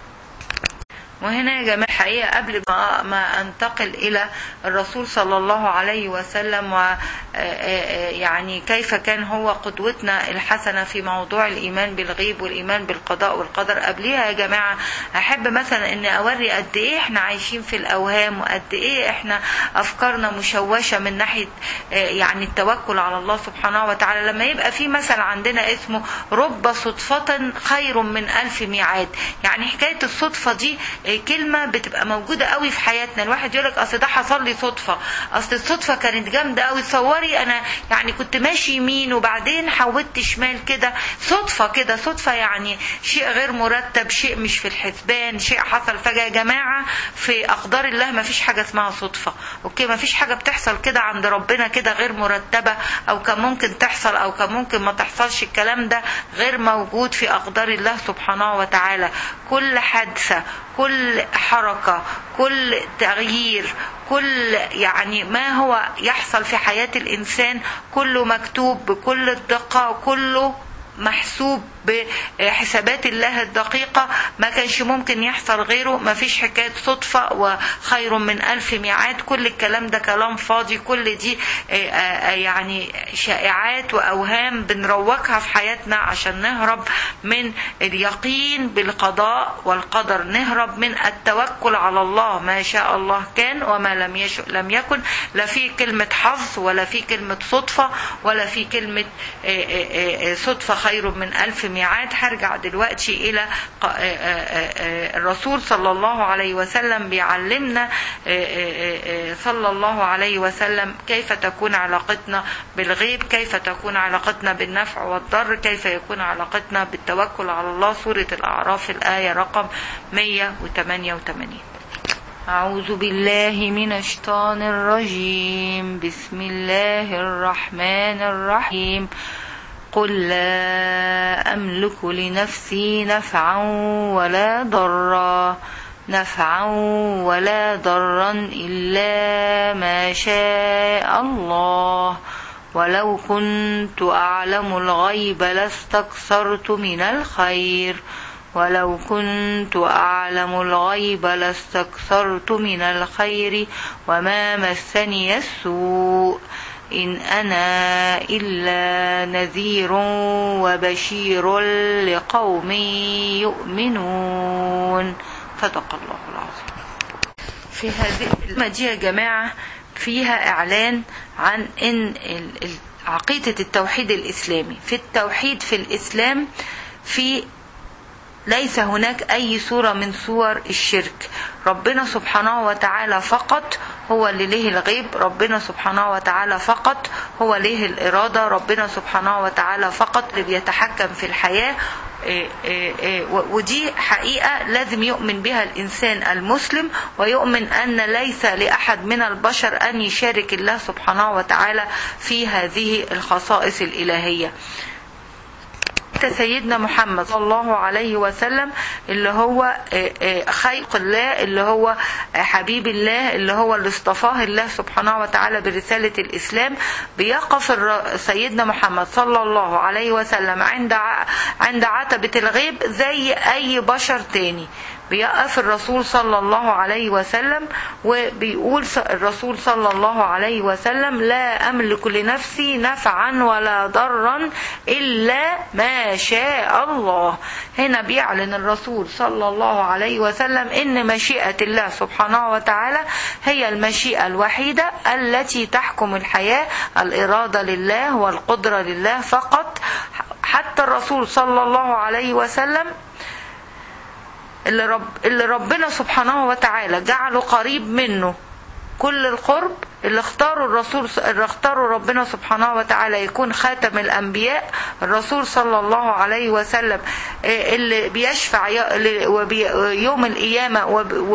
وهنا يا جماعة الحقيقة قبل ما, ما أنتقل إلى الرسول صلى الله عليه وسلم و يعني كيف كان هو قدوتنا الحسنة في موضوع الإيمان بالغيب والإيمان بالقضاء والقدر قبليها يا جماعة أحب مثلا أن أوري قد إيه إحنا عايشين في الأوهام وقد إيه إحنا أفكارنا مشوشة من ناحية يعني التوكل على الله سبحانه وتعالى لما يبقى في مثل عندنا اسمه رب صدفة خير من ألف ميعاد يعني حكاية الصدفة دي كلمة بتبقى موجودة قوي في حياتنا الواحد يقولك اصل ده حصل لي صدفة اصل الصدفة كانت جامدة قوي تصوري انا يعني كنت ماشي يمين وبعدين حودت شمال كده صدفة كده صدفة يعني شيء غير مرتب شيء مش في الحسبان شيء حصل فجأة يا جماعة في أقدار الله ما فيش حاجة اسمها صدفة أوكي ما فيش حاجة بتحصل كده عند ربنا كده غير مرتبة أو كان ممكن تحصل أو كان ممكن ما تحصلش الكلام ده غير موجود في أقدار الله سبحانه وتعالى كل حادثة كل حركة كل تغيير كل يعني ما هو يحصل في حياة الإنسان كله مكتوب بكل الدقة كله محسوب بحسابات الله الدقيقة ما كانش ممكن يحصل غيره ما فيش حكاية صدفة وخير من ألف ميعاد كل الكلام ده كلام فاضي كل دي يعني شائعات وأوهام بنروجها في حياتنا عشان نهرب من اليقين بالقضاء والقدر نهرب من التوكل على الله ما شاء الله كان وما لم يشأ لم يكن لا في كلمة حظ ولا في كلمة صدفة ولا في كلمة صدفة خير من ألف ميعاد هرجع دلوقتي إلى الرسول صلى الله عليه وسلم بيعلمنا صلى الله عليه وسلم كيف تكون علاقتنا بالغيب كيف تكون علاقتنا بالنفع والضر كيف يكون علاقتنا بالتوكل على الله سورة الأعراف الآية رقم 188 أعوذ بالله من الشيطان الرجيم بسم الله الرحمن الرحيم قل لا أملك لنفسي نفعا ولا ضرا نفعا ولا ضرا إلا ما شاء الله ولو كنت أعلم الغيب لاستكثرت من الخير ولو كنت أعلم الغيب لاستكثرت من الخير وما مسني السوء إن أنا إلا نذير وبشير لقوم يؤمنون صدق الله العظيم في هذه المدية يا جماعة فيها إعلان عن إن عقيدة التوحيد الإسلامي في التوحيد في الإسلام في ليس هناك أي صورة من صور الشرك ربنا سبحانه وتعالى فقط هو اللي له الغيب ربنا سبحانه وتعالى فقط هو له الإرادة ربنا سبحانه وتعالى فقط اللي بيتحكم في الحياة ودي حقيقة لازم يؤمن بها الإنسان المسلم ويؤمن أن ليس لأحد من البشر أن يشارك الله سبحانه وتعالى في هذه الخصائص الإلهية سيدنا محمد صلى الله عليه وسلم اللي هو خلق الله اللي هو حبيب الله اللي هو اللي اصطفاه الله سبحانه وتعالى برسالة الإسلام بيقف سيدنا محمد صلى الله عليه وسلم عند عند عتبة الغيب زي أي بشر تاني بيقف الرسول صلى الله عليه وسلم وبيقول الرسول صلى الله عليه وسلم لا أملك لنفسي نفعا ولا ضرا إلا ما شاء الله هنا بيعلن الرسول صلى الله عليه وسلم إن مشيئة الله سبحانه وتعالى هي المشيئة الوحيدة التي تحكم الحياة الإرادة لله والقدرة لله فقط حتى الرسول صلى الله عليه وسلم اللي, رب اللي ربنا سبحانه وتعالى جعله قريب منه كل القرب اللي اختاروا الرسول اللي اختاروا ربنا سبحانه وتعالى يكون خاتم الانبياء الرسول صلى الله عليه وسلم اللي بيشفع يوم القيامه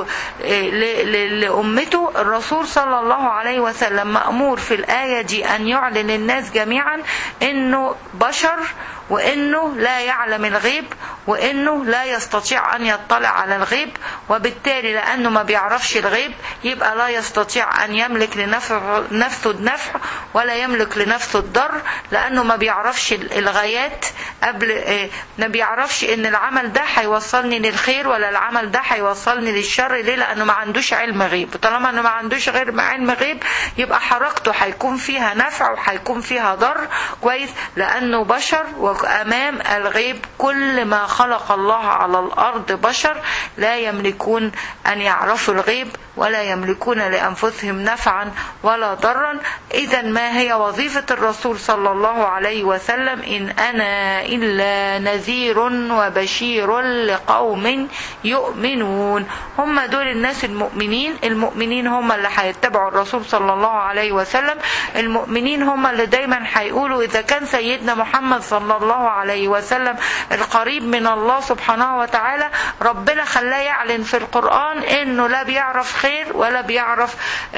لامته الرسول صلى الله عليه وسلم مامور في الايه دي ان يعلن الناس جميعا انه بشر وانه لا يعلم الغيب وانه لا يستطيع ان يطلع على الغيب وبالتالي لانه ما بيعرفش الغيب يبقى لا يستطيع ان يملك لنفسه النفع ولا يملك لنفسه الضر لانه ما بيعرفش الغايات قبل ما بيعرفش ان العمل ده هيوصلني للخير ولا العمل ده هيوصلني للشر ليه لانه ما عندوش علم غيب طالما انه ما عندوش غير علم غيب يبقى حركته هيكون فيها نفع وهيكون فيها ضر كويس لانه بشر وامام الغيب كل ما خلق الله على الارض بشر لا يملكون ان يعرفوا الغيب ولا يملكون لانفسهم نفعا ولا ضرا اذا ما هي وظيفه الرسول صلى الله عليه وسلم ان انا إلا نذير وبشير لقوم يؤمنون هم دول الناس المؤمنين المؤمنين هم اللي هيتبعوا الرسول صلى الله عليه وسلم المؤمنين هم اللي دايما هيقولوا إذا كان سيدنا محمد صلى الله عليه وسلم القريب من الله سبحانه وتعالى ربنا خلاه يعلن في القرآن إنه لا بيعرف خير ولا بيعرف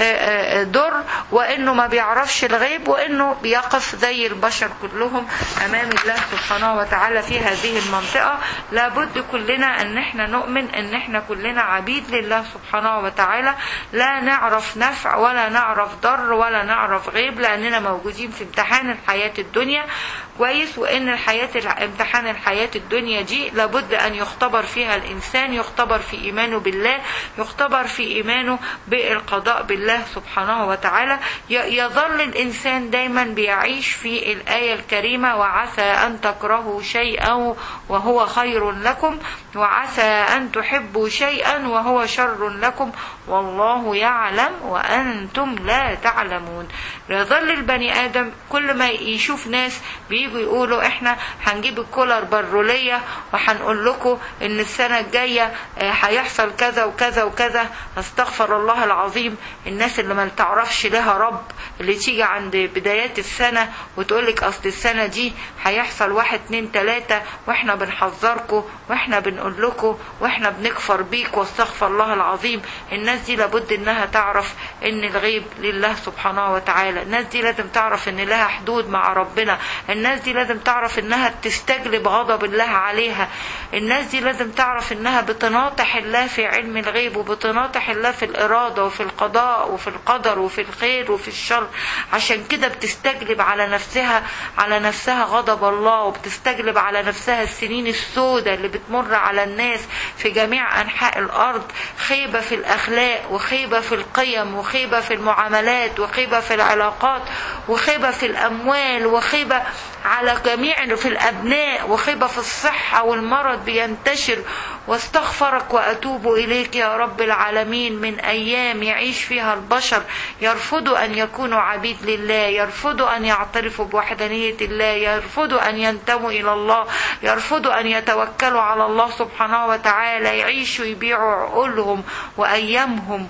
در وإنه ما بيعرفش الغيب وإنه بيقف زي البشر كلهم أمام الله سبحانه وتعالى في هذه المنطقة لابد كلنا أن احنا نؤمن أن احنا كلنا عبيد لله سبحانه وتعالى لا نعرف نفع ولا نعرف ضر ولا نعرف غيب لأننا موجودين في امتحان الحياة الدنيا كويس وان الحياة امتحان الحياة الدنيا دي لابد ان يختبر فيها الانسان يختبر في ايمانه بالله يختبر في ايمانه بالقضاء بالله سبحانه وتعالى يظل الانسان دايما بيعيش في الاية الكريمة وعسى ان تكرهوا شيئا وهو خير لكم وعسى ان تحبوا شيئا وهو شر لكم والله يعلم وانتم لا تعلمون يظل البني ادم كل ما يشوف ناس بيجوا يقولوا احنا هنجيب الكولر برولية وهنقول لكم ان السنة الجاية هيحصل كذا وكذا وكذا استغفر الله العظيم الناس اللي ما تعرفش لها رب اللي تيجي عند بدايات السنة وتقولك اصل السنة دي هيحصل واحد اتنين تلاتة واحنا بنحذركم واحنا بنقول لكم واحنا بنكفر بيك واستغفر الله العظيم الناس دي لابد انها تعرف ان الغيب لله سبحانه وتعالى الناس دي لازم تعرف ان لها حدود مع ربنا الناس دي لازم تعرف انها تستجلب غضب الله عليها الناس دي لازم تعرف انها بتناطح الله في علم الغيب وبتناطح الله في الارادة وفي القضاء وفي القدر وفي الخير وفي الشر عشان كده بتستجلب على نفسها على نفسها غضب الله وبتستجلب على نفسها السنين السوداء اللي بتمر على الناس في جميع انحاء الارض خيبة في الاخلاق وخيبة في القيم وخيبة في المعاملات وخيبة في العلاقات وخيبة في الاموال وخيبة على جميع في الأبناء وخيبة في الصحة والمرض بينتشر واستغفرك وأتوب إليك يا رب العالمين من أيام يعيش فيها البشر يرفضوا أن يكونوا عبيد لله يرفضوا أن يعترفوا بوحدانية الله يرفضوا أن ينتموا إلى الله يرفضوا أن يتوكلوا على الله سبحانه وتعالى يعيشوا يبيعوا عقولهم وأيامهم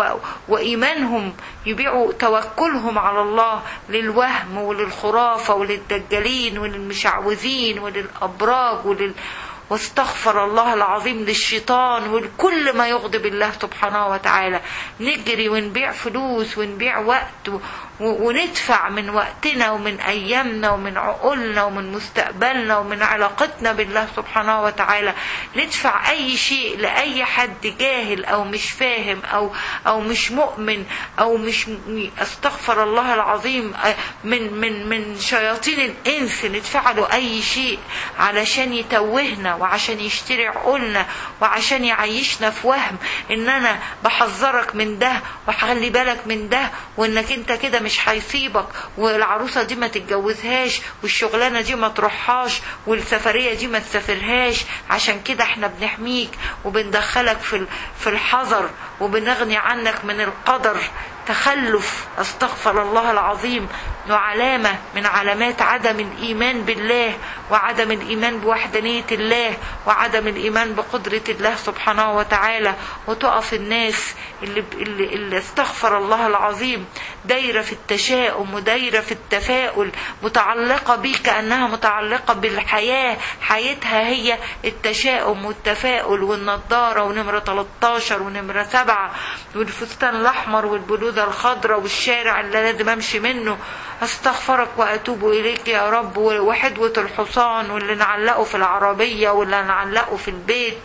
وإيمانهم يبيعوا توكلهم على الله للوهم وللخرافة وللدجالين وللمشعوذين وللأبراج ولل واستغفر الله العظيم للشيطان ولكل ما يغضب الله سبحانه وتعالى نجري ونبيع فلوس ونبيع وقت وندفع من وقتنا ومن أيامنا ومن عقولنا ومن مستقبلنا ومن علاقتنا بالله سبحانه وتعالى ندفع أي شيء لأي حد جاهل أو مش فاهم أو أو مش مؤمن أو مش استغفر الله العظيم من من من شياطين الإنس ندفع له أي شيء علشان يتوهنا وعشان يشتري عقولنا وعشان يعيشنا في وهم ان انا بحذرك من ده وخلي بالك من ده وانك انت كده مش هيصيبك والعروسه دي ما تتجوزهاش والشغلانه دي ما تروحهاش والسفريه دي ما تسافرهاش عشان كده احنا بنحميك وبندخلك في في الحذر وبنغني عنك من القدر تخلف استغفر الله العظيم وعلامة من علامات عدم الإيمان بالله وعدم الإيمان بوحدانية الله وعدم الإيمان بقدرة الله سبحانه وتعالى وتقف الناس اللي, اللي, اللي استغفر الله العظيم دايرة في التشاؤم ودايرة في التفاؤل متعلقة بيه كأنها متعلقة بالحياة حياتها هي التشاؤم والتفاؤل والنضارة ونمرة 13 ونمرة 7 والفستان الأحمر والبلوزة الخضراء والشارع اللي لازم أمشي منه استغفرك واتوب اليك يا رب وحدوة الحصان واللي نعلقه في العربية واللي نعلقه في البيت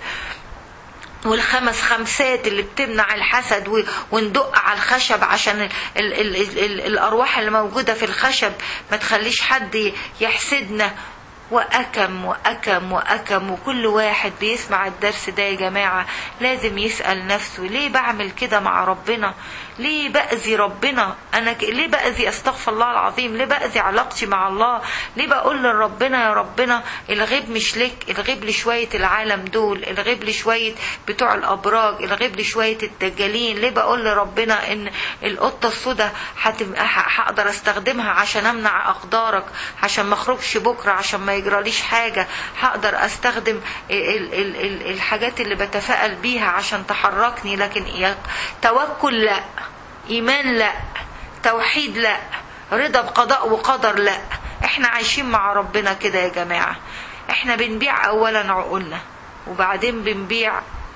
والخمس خمسات اللي بتمنع الحسد وندق على الخشب عشان ال ال ال ال ال الارواح اللي موجوده في الخشب ما تخليش حد يحسدنا وأكم وأكم وأكم وكل واحد بيسمع الدرس ده يا جماعة لازم يسأل نفسه ليه بعمل كده مع ربنا ليه بأذي ربنا أنا ك... ليه بأذي أستغفر الله العظيم ليه بأذي علاقتي مع الله ليه بقول لربنا يا ربنا الغيب مش لك الغيب لشوية العالم دول الغيب لشوية بتوع الأبراج الغيب لشوية الدجالين ليه بقول لربنا إن القطة السوداء هتم... هقدر استخدمها عشان أمنع أقدارك عشان ما أخرجش بكرة عشان ما يجراليش حاجة هقدر استخدم ال ال ال الحاجات اللي بتفائل بيها عشان تحركني لكن توكل لا ايمان لا توحيد لا رضا بقضاء وقدر لا احنا عايشين مع ربنا كده يا جماعة احنا بنبيع اولا عقولنا وبعدين بنبيع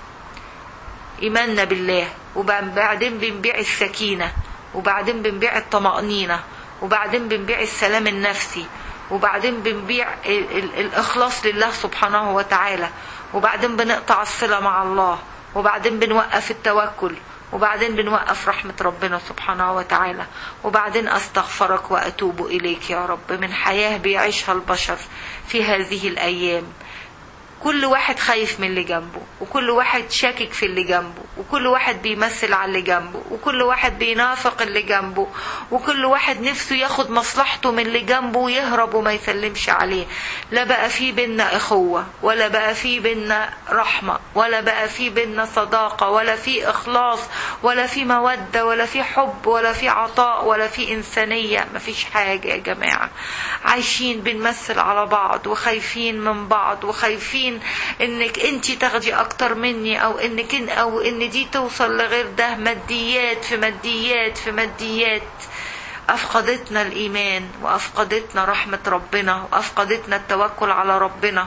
ايماننا بالله وبعدين بنبيع السكينة وبعدين بنبيع الطمأنينة وبعدين بنبيع السلام النفسي وبعدين بنبيع ال ال الإخلاص لله سبحانه وتعالى وبعدين بنقطع الصلة مع الله وبعدين بنوقف التوكل وبعدين بنوقف رحمة ربنا سبحانه وتعالى وبعدين أستغفرك وأتوب إليك يا رب من حياة بيعيشها البشر في هذه الأيام كل واحد خايف من اللي جنبه وكل واحد شاكك في اللي جنبه وكل واحد بيمثل على اللي جنبه وكل واحد بينافق اللي جنبه وكل واحد نفسه ياخد مصلحته من اللي جنبه ويهرب وما يسلمش عليه لا بقى في بينا إخوة ولا بقى في بينا رحمة ولا بقى في بينا صداقة ولا في إخلاص ولا في مودة ولا في حب ولا في عطاء ولا في إنسانية مفيش حاجة يا جماعة عايشين بنمثل على بعض وخايفين من بعض وخايفين انك انت تاخدي اكتر مني او انك إن او ان دي توصل لغير ده ماديات في ماديات في ماديات افقدتنا الايمان وافقدتنا رحمة ربنا وافقدتنا التوكل على ربنا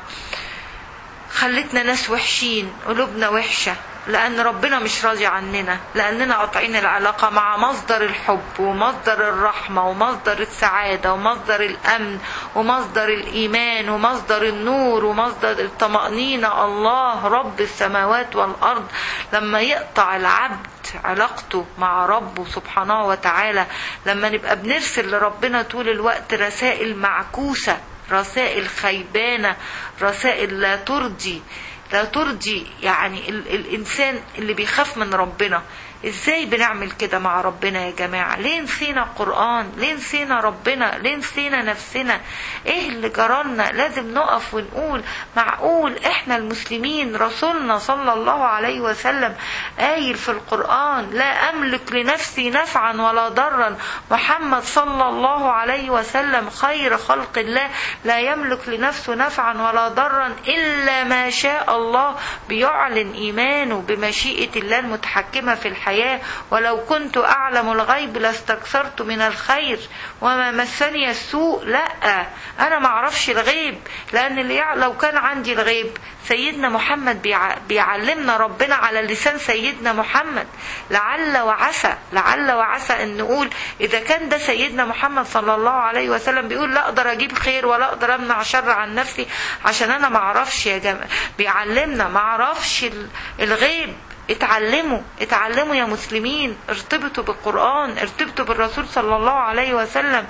خلتنا ناس وحشين قلوبنا وحشة لأن ربنا مش راضي عننا لأننا قاطعين العلاقة مع مصدر الحب ومصدر الرحمة ومصدر السعادة ومصدر الأمن ومصدر الإيمان ومصدر النور ومصدر الطمأنينة الله رب السماوات والأرض لما يقطع العبد علاقته مع ربه سبحانه وتعالى لما نبقى بنرسل لربنا طول الوقت رسائل معكوسة رسائل خيبانة رسائل لا ترضي لا ترضي يعني ال الإنسان اللي بيخاف من ربنا ازاي بنعمل كده مع ربنا يا جماعة ليه نسينا القرآن ليه نسينا ربنا ليه نسينا نفسنا ايه اللي جرالنا لازم نقف ونقول معقول احنا المسلمين رسولنا صلى الله عليه وسلم قايل في القرآن لا املك لنفسي نفعا ولا ضرا محمد صلى الله عليه وسلم خير خلق الله لا يملك لنفسه نفعا ولا ضرا الا ما شاء الله بيعلن ايمانه بمشيئة الله المتحكمة في الحياة الحياة ولو كنت أعلم الغيب لاستكثرت من الخير وما مسني السوء لا أنا ما أعرفش الغيب لأن اللي لو كان عندي الغيب سيدنا محمد بيعلمنا ربنا على لسان سيدنا محمد لعل وعسى لعل وعسى أن نقول إذا كان ده سيدنا محمد صلى الله عليه وسلم بيقول لا أقدر أجيب خير ولا أقدر أمنع شر عن نفسي عشان أنا ما أعرفش يا جماعة بيعلمنا ما أعرفش الغيب اتعلموا اتعلموا يا مسلمين ارتبطوا بالقرآن ارتبطوا بالرسول صلى الله عليه وسلم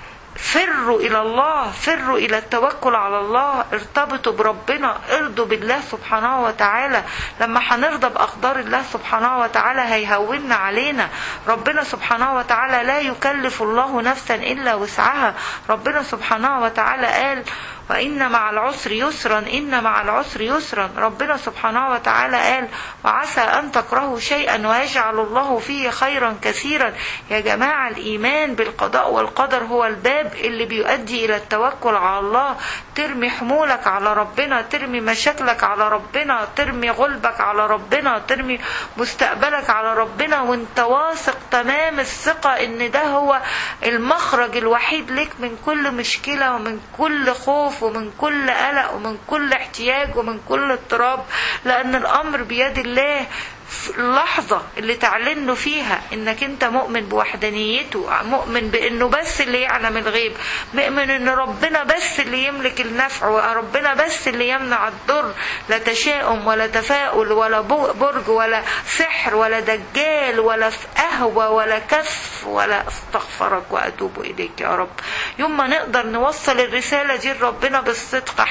فروا إلى الله فروا إلى التوكل على الله ارتبطوا بربنا ارضوا بالله سبحانه وتعالى لما هنرضى بأقدار الله سبحانه وتعالى هيهوننا علينا ربنا سبحانه وتعالى لا يكلف الله نفسا إلا وسعها ربنا سبحانه وتعالى قال وإن مع العسر يسرا إن مع العسر يسرا ربنا سبحانه وتعالى قال وعسى أن تكرهوا شيئا ويجعل الله فيه خيرا كثيرا يا جماعة الإيمان بالقضاء والقدر هو الباب اللي بيؤدي إلى التوكل على الله ترمي حمولك على ربنا ترمي مشاكلك على ربنا ترمي غلبك على ربنا ترمي مستقبلك على ربنا وانت واثق تمام الثقة ان ده هو المخرج الوحيد لك من كل مشكلة ومن كل خوف ومن كل قلق ومن كل احتياج ومن كل اضطراب لأن الأمر بيد الله اللحظة اللي تعلنه فيها انك انت مؤمن بوحدانيته مؤمن بانه بس اللي يعلم الغيب مؤمن ان ربنا بس اللي يملك النفع وربنا بس اللي يمنع الضر لا تشاؤم ولا تفاؤل ولا برج ولا سحر ولا دجال ولا قهوة ولا كف ولا استغفرك واتوب اليك يا رب يوم ما نقدر نوصل الرسالة دي لربنا بالصدق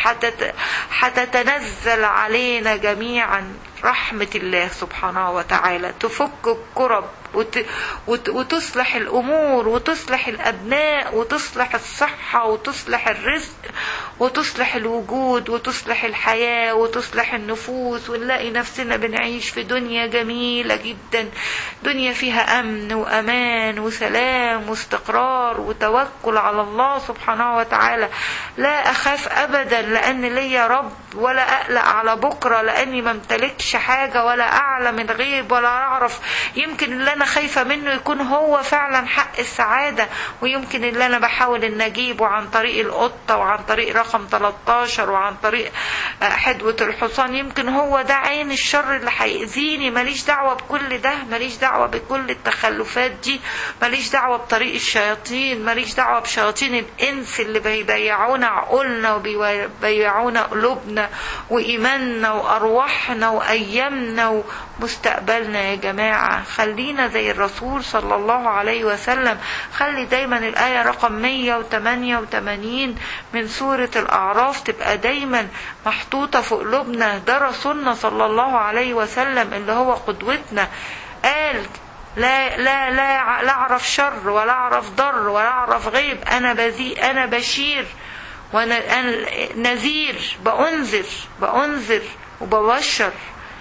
حتتنزل علينا جميعا رحمة الله سبحانه وتعالى تفك الكرب وت... وت... وتصلح الأمور وتصلح الأبناء وتصلح الصحة وتصلح الرزق وتصلح الوجود وتصلح الحياة وتصلح النفوس ونلاقي نفسنا بنعيش في دنيا جميلة جدا دنيا فيها أمن وأمان وسلام واستقرار وتوكل على الله سبحانه وتعالى لا أخاف أبدا لأن ليا رب ولا أقلق على بكرة لأني ما امتلكش حاجة ولا أعلم الغيب ولا أعرف يمكن اللي أنا خايفة منه يكون هو فعلا حق السعادة ويمكن اللي أنا بحاول إن أجيبه عن طريق القطة وعن طريق رقم 13 وعن طريق حدوة الحصان يمكن هو ده عين الشر اللي هيأذيني ماليش دعوة بكل ده ماليش دعوة بكل التخلفات دي ماليش دعوة بطريق الشياطين ماليش دعوة بشياطين الإنس اللي بيبيعونا عقولنا وبيبيعونا قلوبنا وإيماننا وأرواحنا وأيامنا ومستقبلنا يا جماعة خلينا زي الرسول صلى الله عليه وسلم خلي دايما الآية رقم 188 من سورة الأعراف تبقى دايما محطوطة في قلوبنا ده رسولنا صلى الله عليه وسلم اللي هو قدوتنا قال لا لا لا لا اعرف شر ولا اعرف ضر ولا اعرف غيب انا بذي انا بشير وانا أنا نذير بأنذر بأنذر وببشر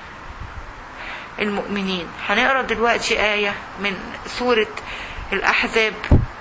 المؤمنين هنقرا دلوقتي آية من سورة الأحزاب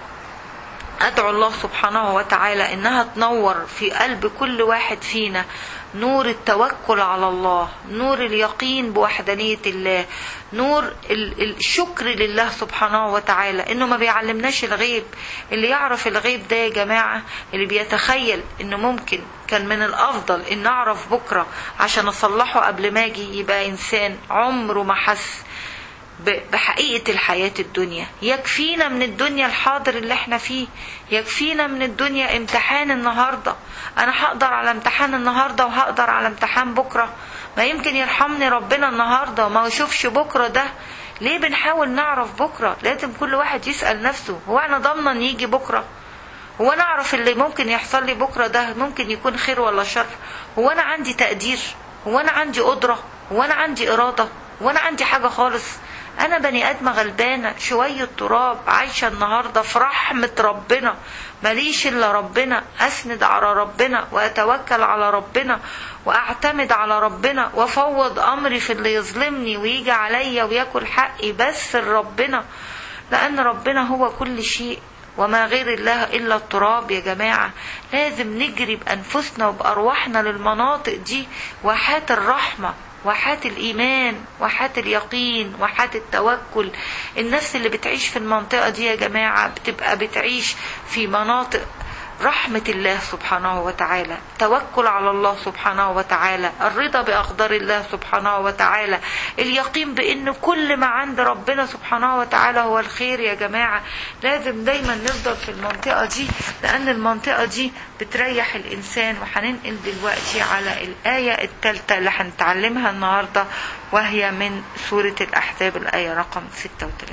أدعو الله سبحانه وتعالى إنها تنور في قلب كل واحد فينا نور التوكل على الله نور اليقين بوحدانية الله نور الشكر لله سبحانه وتعالى انه ما بيعلمناش الغيب اللي يعرف الغيب ده يا جماعة اللي بيتخيل انه ممكن كان من الافضل ان اعرف بكرة عشان اصلحه قبل ما اجي يبقى انسان عمره ما حس بحقيقة الحياة الدنيا يكفينا من الدنيا الحاضر اللي احنا فيه يكفينا من الدنيا امتحان النهاردة انا هقدر على امتحان النهاردة وهقدر على امتحان بكرة ما يمكن يرحمني ربنا النهاردة وما يشوفش بكرة ده ليه بنحاول نعرف بكرة لازم كل واحد يسأل نفسه هو انا ضامنة ان يجي بكرة هو انا اعرف اللي ممكن يحصل لي بكرة ده ممكن يكون خير ولا شر هو انا عندي تقدير هو انا عندي قدرة هو انا عندي ارادة هو انا عندي حاجة خالص انا بني ادمه غلبانه شويه تراب عايشه النهارده في رحمه ربنا ماليش الا ربنا اسند على ربنا واتوكل على ربنا واعتمد على ربنا وافوض امري في اللي يظلمني ويجي عليا وياكل حقي بس لربنا لان ربنا هو كل شيء وما غير الله إلا التراب يا جماعة لازم نجري بأنفسنا وبأرواحنا للمناطق دي واحات الرحمة واحات الإيمان واحات اليقين واحات التوكل الناس اللي بتعيش في المنطقة دي يا جماعة بتبقى بتعيش في مناطق رحمة الله سبحانه وتعالى توكل على الله سبحانه وتعالى الرضا بأقدار الله سبحانه وتعالى اليقين بأن كل ما عند ربنا سبحانه وتعالى هو الخير يا جماعة لازم دايما نفضل في المنطقة دي لأن المنطقة دي بتريح الإنسان وهننقل دلوقتي على الآية الثالثة اللي هنتعلمها النهاردة وهي من سورة الأحزاب الآية رقم 36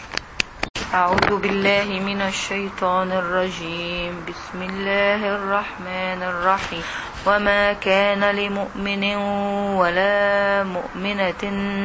أعوذ بالله من الشيطان الرجيم بسم الله الرحمن الرحيم وما كان لمؤمن ولا مؤمنة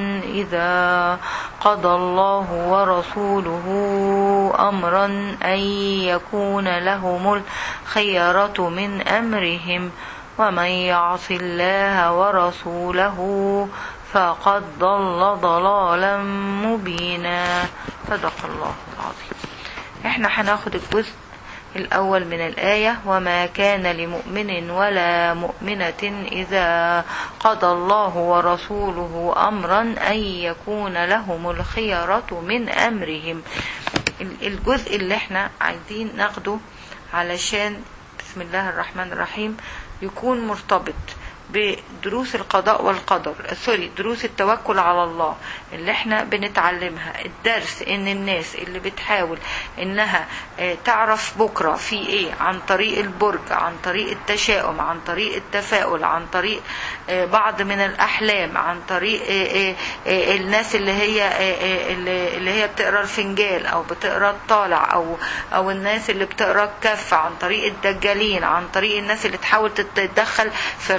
إذا قضى الله ورسوله أمرا أن يكون لهم الخيرة من أمرهم ومن يعص الله ورسوله فقد ضل ضلالا مبينا صدق الله العظيم احنا هناخد الجزء الأول من الآية وما كان لمؤمن ولا مؤمنة إذا قضى الله ورسوله أمرا أن يكون لهم الخيرة من أمرهم الجزء اللي احنا عايزين ناخده علشان بسم الله الرحمن الرحيم يكون مرتبط بدروس القضاء والقدر سوري دروس التوكل على الله اللي احنا بنتعلمها الدرس ان الناس اللي بتحاول انها تعرف بكرة في ايه عن طريق البرج عن طريق التشاؤم عن طريق التفاؤل عن طريق بعض من الاحلام عن طريق الناس اللي هي اللي هي بتقرا الفنجال او بتقرا الطالع او او الناس اللي بتقرا الكف عن طريق الدجالين عن طريق الناس اللي تحاول تتدخل في غيب الله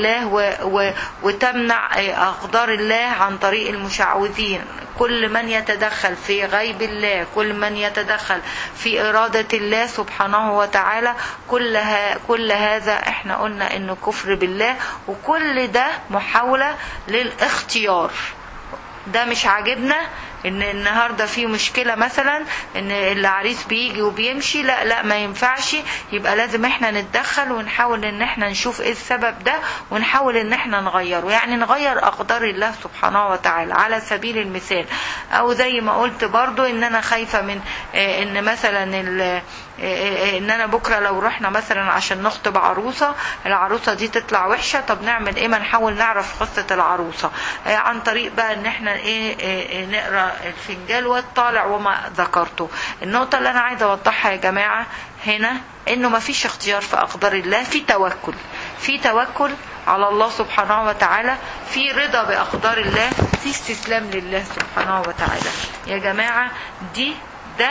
الله و و وتمنع أقدار الله عن طريق المشعوذين كل من يتدخل في غيب الله كل من يتدخل في إرادة الله سبحانه وتعالى كل, ها كل هذا احنا قلنا انه كفر بالله وكل ده محاولة للاختيار ده مش عاجبنا ان النهارده في مشكله مثلا ان العريس بيجي وبيمشي لا لا ما ينفعش يبقى لازم احنا نتدخل ونحاول ان احنا نشوف ايه السبب ده ونحاول ان احنا نغيره يعني نغير اقدار الله سبحانه وتعالى على سبيل المثال او زي ما قلت برضو ان انا خايفه من آه، ان مثلا ال- آه، ان انا بكره لو رحنا مثلا عشان نخطب عروسه العروسه دي تطلع وحشه طب نعمل ايه ما نحاول نعرف قصه العروسه آه، عن طريق بقى ان احنا ايه آه، آه، نقرا الفنجان والطالع وما ذكرته النقطه اللي انا عايزه اوضحها يا جماعه هنا انه ما فيش اختيار في اقدار الله في توكل في توكل على الله سبحانه وتعالى في رضا باقدار الله في استسلام لله سبحانه وتعالى يا جماعه دي ده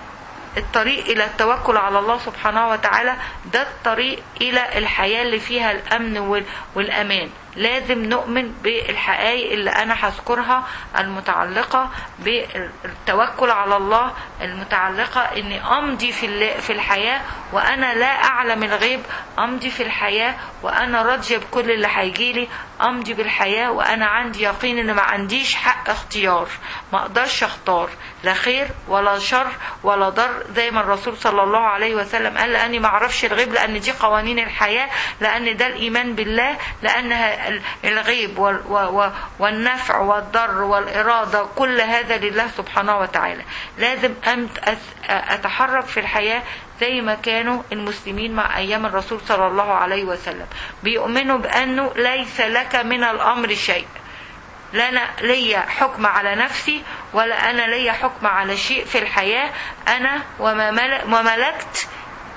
الطريق إلى التوكل على الله سبحانه وتعالى ده الطريق إلى الحياة اللي فيها الأمن وال- والأمان لازم نؤمن بالحقائق اللي أنا هذكرها المتعلقة بالتوكل على الله المتعلقة إني أمضي في ال- في الحياة وأنا لا أعلم الغيب أمضي في الحياة وأنا راضية بكل اللي هيجيلي أمضي بالحياة وأنا عندي يقين إن ما عنديش حق اختيار ما أقدرش أختار لا خير ولا شر ولا ضر زي ما الرسول صلى الله عليه وسلم قال لأني ما أعرفش الغيب لأن دي قوانين الحياة لأن ده الإيمان بالله لأنها ال- الغيب وال- و- و- والنفع والضر والإرادة كل هذا لله سبحانه وتعالى لازم أمت أس- أتحرك في الحياة زي ما كانوا المسلمين مع أيام الرسول صلى الله عليه وسلم بيؤمنوا بأنه ليس لك من الأمر شيء لا أنا ليا حكم على نفسي ولا أنا ليا حكم على شيء في الحياة أنا وما مل- وملكت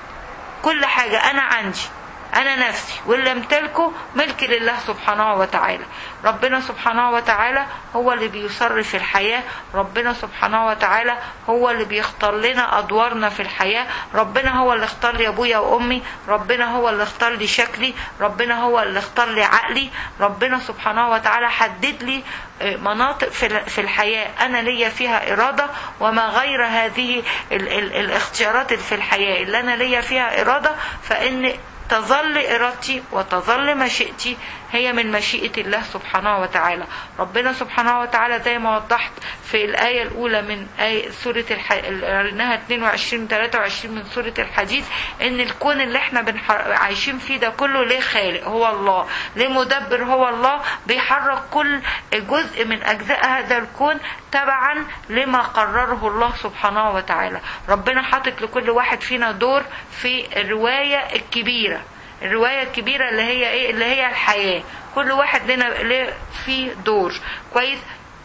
كل حاجة أنا عندي أنا نفسي واللي امتلكه ملك لله سبحانه وتعالى ربنا سبحانه وتعالى هو اللي بيصرف الحياة ربنا سبحانه وتعالى هو اللي بيختار لنا أدوارنا في الحياة ربنا هو اللي اختار لي أبويا وأمي ربنا هو اللي اختار لي شكلي ربنا هو اللي اختار لي عقلي ربنا سبحانه وتعالى حدد لي آه، مناطق في ال- في الحياة أنا ليا فيها إرادة وما غير هذه ال ال الاختيارات اللي في الحياة اللي أنا ليا فيها إرادة فإن تظل إرادتي وتظل مشيئتي هي من مشيئة الله سبحانه وتعالى ربنا سبحانه وتعالى زي ما وضحت في الآية الأولى من آية سورة الح... قلناها 22 23 من سورة الحديث إن الكون اللي احنا بنح... عايشين فيه ده كله ليه خالق هو الله ليه مدبر هو الله بيحرك كل جزء من أجزاء هذا الكون تبعا لما قرره الله سبحانه وتعالى ربنا حاطط لكل واحد فينا دور في الرواية الكبيرة الرواية الكبيرة اللي هي ايه اللي هي الحياة كل واحد لنا له فيه دور كويس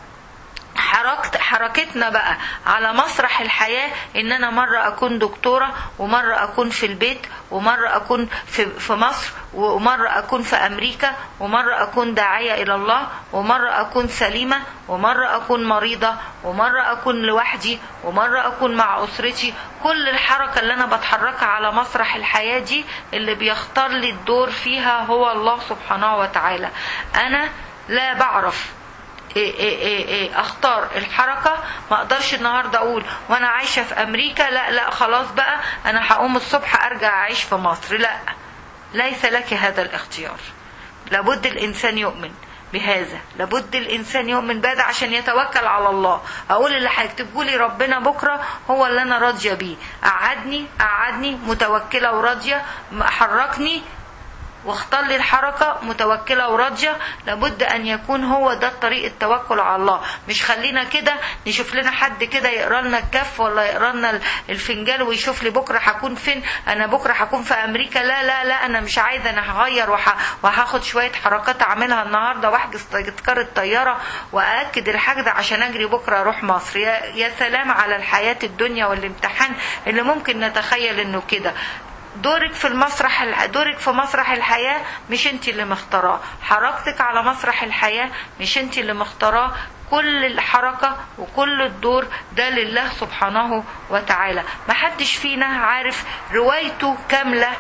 حركت حركتنا بقى على مسرح الحياة ان انا مرة اكون دكتورة ومرة اكون في البيت ومرة اكون في, في مصر ومرة اكون في امريكا ومرة اكون داعية الى الله ومرة اكون سليمة ومرة اكون مريضة ومرة اكون لوحدي ومرة اكون مع اسرتي كل الحركة اللي انا بتحركها على مسرح الحياة دي اللي بيختار لي الدور فيها هو الله سبحانه وتعالى انا لا بعرف إيه إيه إيه إيه اختار الحركه ما اقدرش النهارده اقول وانا عايشه في امريكا لا لا خلاص بقى انا هقوم الصبح ارجع اعيش في مصر لا ليس لك هذا الاختيار لابد الانسان يؤمن بهذا لابد الانسان يؤمن بهذا عشان يتوكل على الله اقول اللي هيكتبه لي ربنا بكره هو اللي انا راضيه بيه قعدني قعدني متوكله وراضيه حركني واختار لي الحركة متوكلة وراضية لابد أن يكون هو ده طريق التوكل على الله مش خلينا كده نشوف لنا حد كده يقرا لنا الكف ولا يقرا لنا الفنجان ويشوف لي بكرة هكون فين أنا بكرة هكون في أمريكا لا لا لا أنا مش عايزة أنا هغير وح... وهاخد شوية حركات أعملها النهاردة وأحجز تذكرة طيارة وأأكد الحجز عشان أجري بكرة أروح مصر يا, يا سلام على الحياة الدنيا والامتحان اللي ممكن نتخيل إنه كده دورك في المسرح دورك في مسرح الحياة مش انت اللي مختاراه حركتك على مسرح الحياة مش انت اللي مختاراه كل الحركة وكل الدور ده لله سبحانه وتعالى محدش فينا عارف روايته كاملة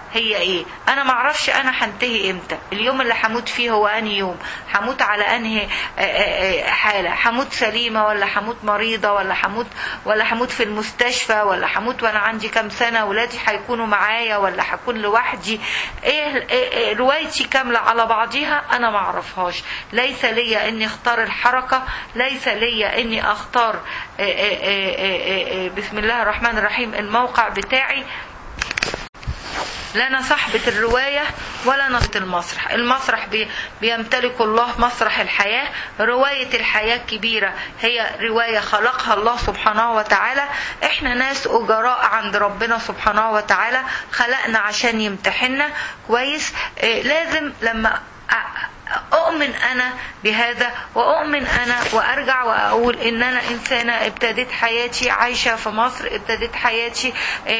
هي ايه انا معرفش انا هنتهي امتى اليوم اللي هموت فيه هو انهي يوم هموت على انهي حاله هموت سليمه ولا هموت مريضه ولا هموت ولا هموت في المستشفى ولا هموت وانا عندي كام سنه ولادي هيكونوا معايا ولا هكون لوحدي ايه, إيه روايتي كامله على بعضيها انا معرفهاش ليس لي اني اختار الحركه ليس لي اني اختار بسم الله الرحمن الرحيم الموقع بتاعي لا انا صاحبة الرواية ولا انا المسرح المسرح بي بيمتلك الله مسرح الحياة رواية الحياة الكبيرة هي رواية خلقها الله سبحانه وتعالى احنا ناس اجراء عند ربنا سبحانه وتعالى خلقنا عشان يمتحنا كويس اه لازم لما أؤمن أنا بهذا وأؤمن أنا وأرجع وأقول إن أنا إنسانة ابتديت حياتي عايشة في مصر ابتديت حياتي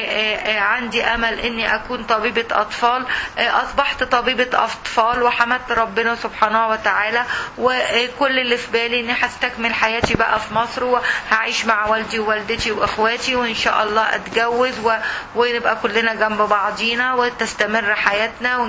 عندي أمل إني أكون طبيبة أطفال أصبحت طبيبة أطفال وحمدت ربنا سبحانه وتعالى وكل اللي في بالي إني هستكمل حياتي بقى في مصر وهعيش مع والدي ووالدتي وإخواتي وإن شاء الله أتجوز ونبقى كلنا جنب بعضينا وتستمر حياتنا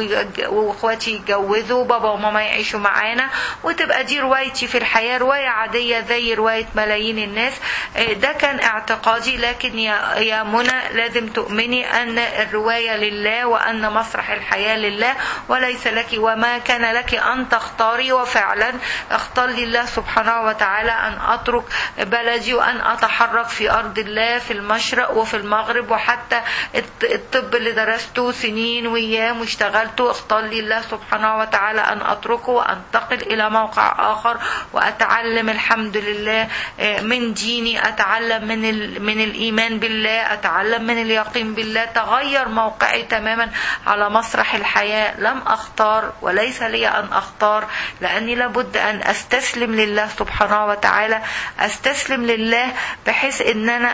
وإخواتي يتجوزوا بابا وماما يعيشوا معانا وتبقى دي روايتي في الحياة رواية عادية زي رواية ملايين الناس ده كان اعتقادي لكن يا, يا منى لازم تؤمني أن الرواية لله وأن مسرح الحياة لله وليس لك وما كان لك أن تختاري وفعلا اختار لله سبحانه وتعالى أن أترك بلدي وأن أتحرك في أرض الله في المشرق وفي المغرب وحتى الطب اللي درسته سنين وأيام واشتغلته اختار لله سبحانه وتعالى أن أتركه وأنتقل إلى موقع آخر وأتعلم الحمد لله من ديني أتعلم من من الإيمان بالله أتعلم من اليقين بالله تغير موقعي تماما على مسرح الحياة لم أختار وليس لي أن أختار لأني لابد أن أستسلم لله سبحانه وتعالى أستسلم لله بحيث أن أنا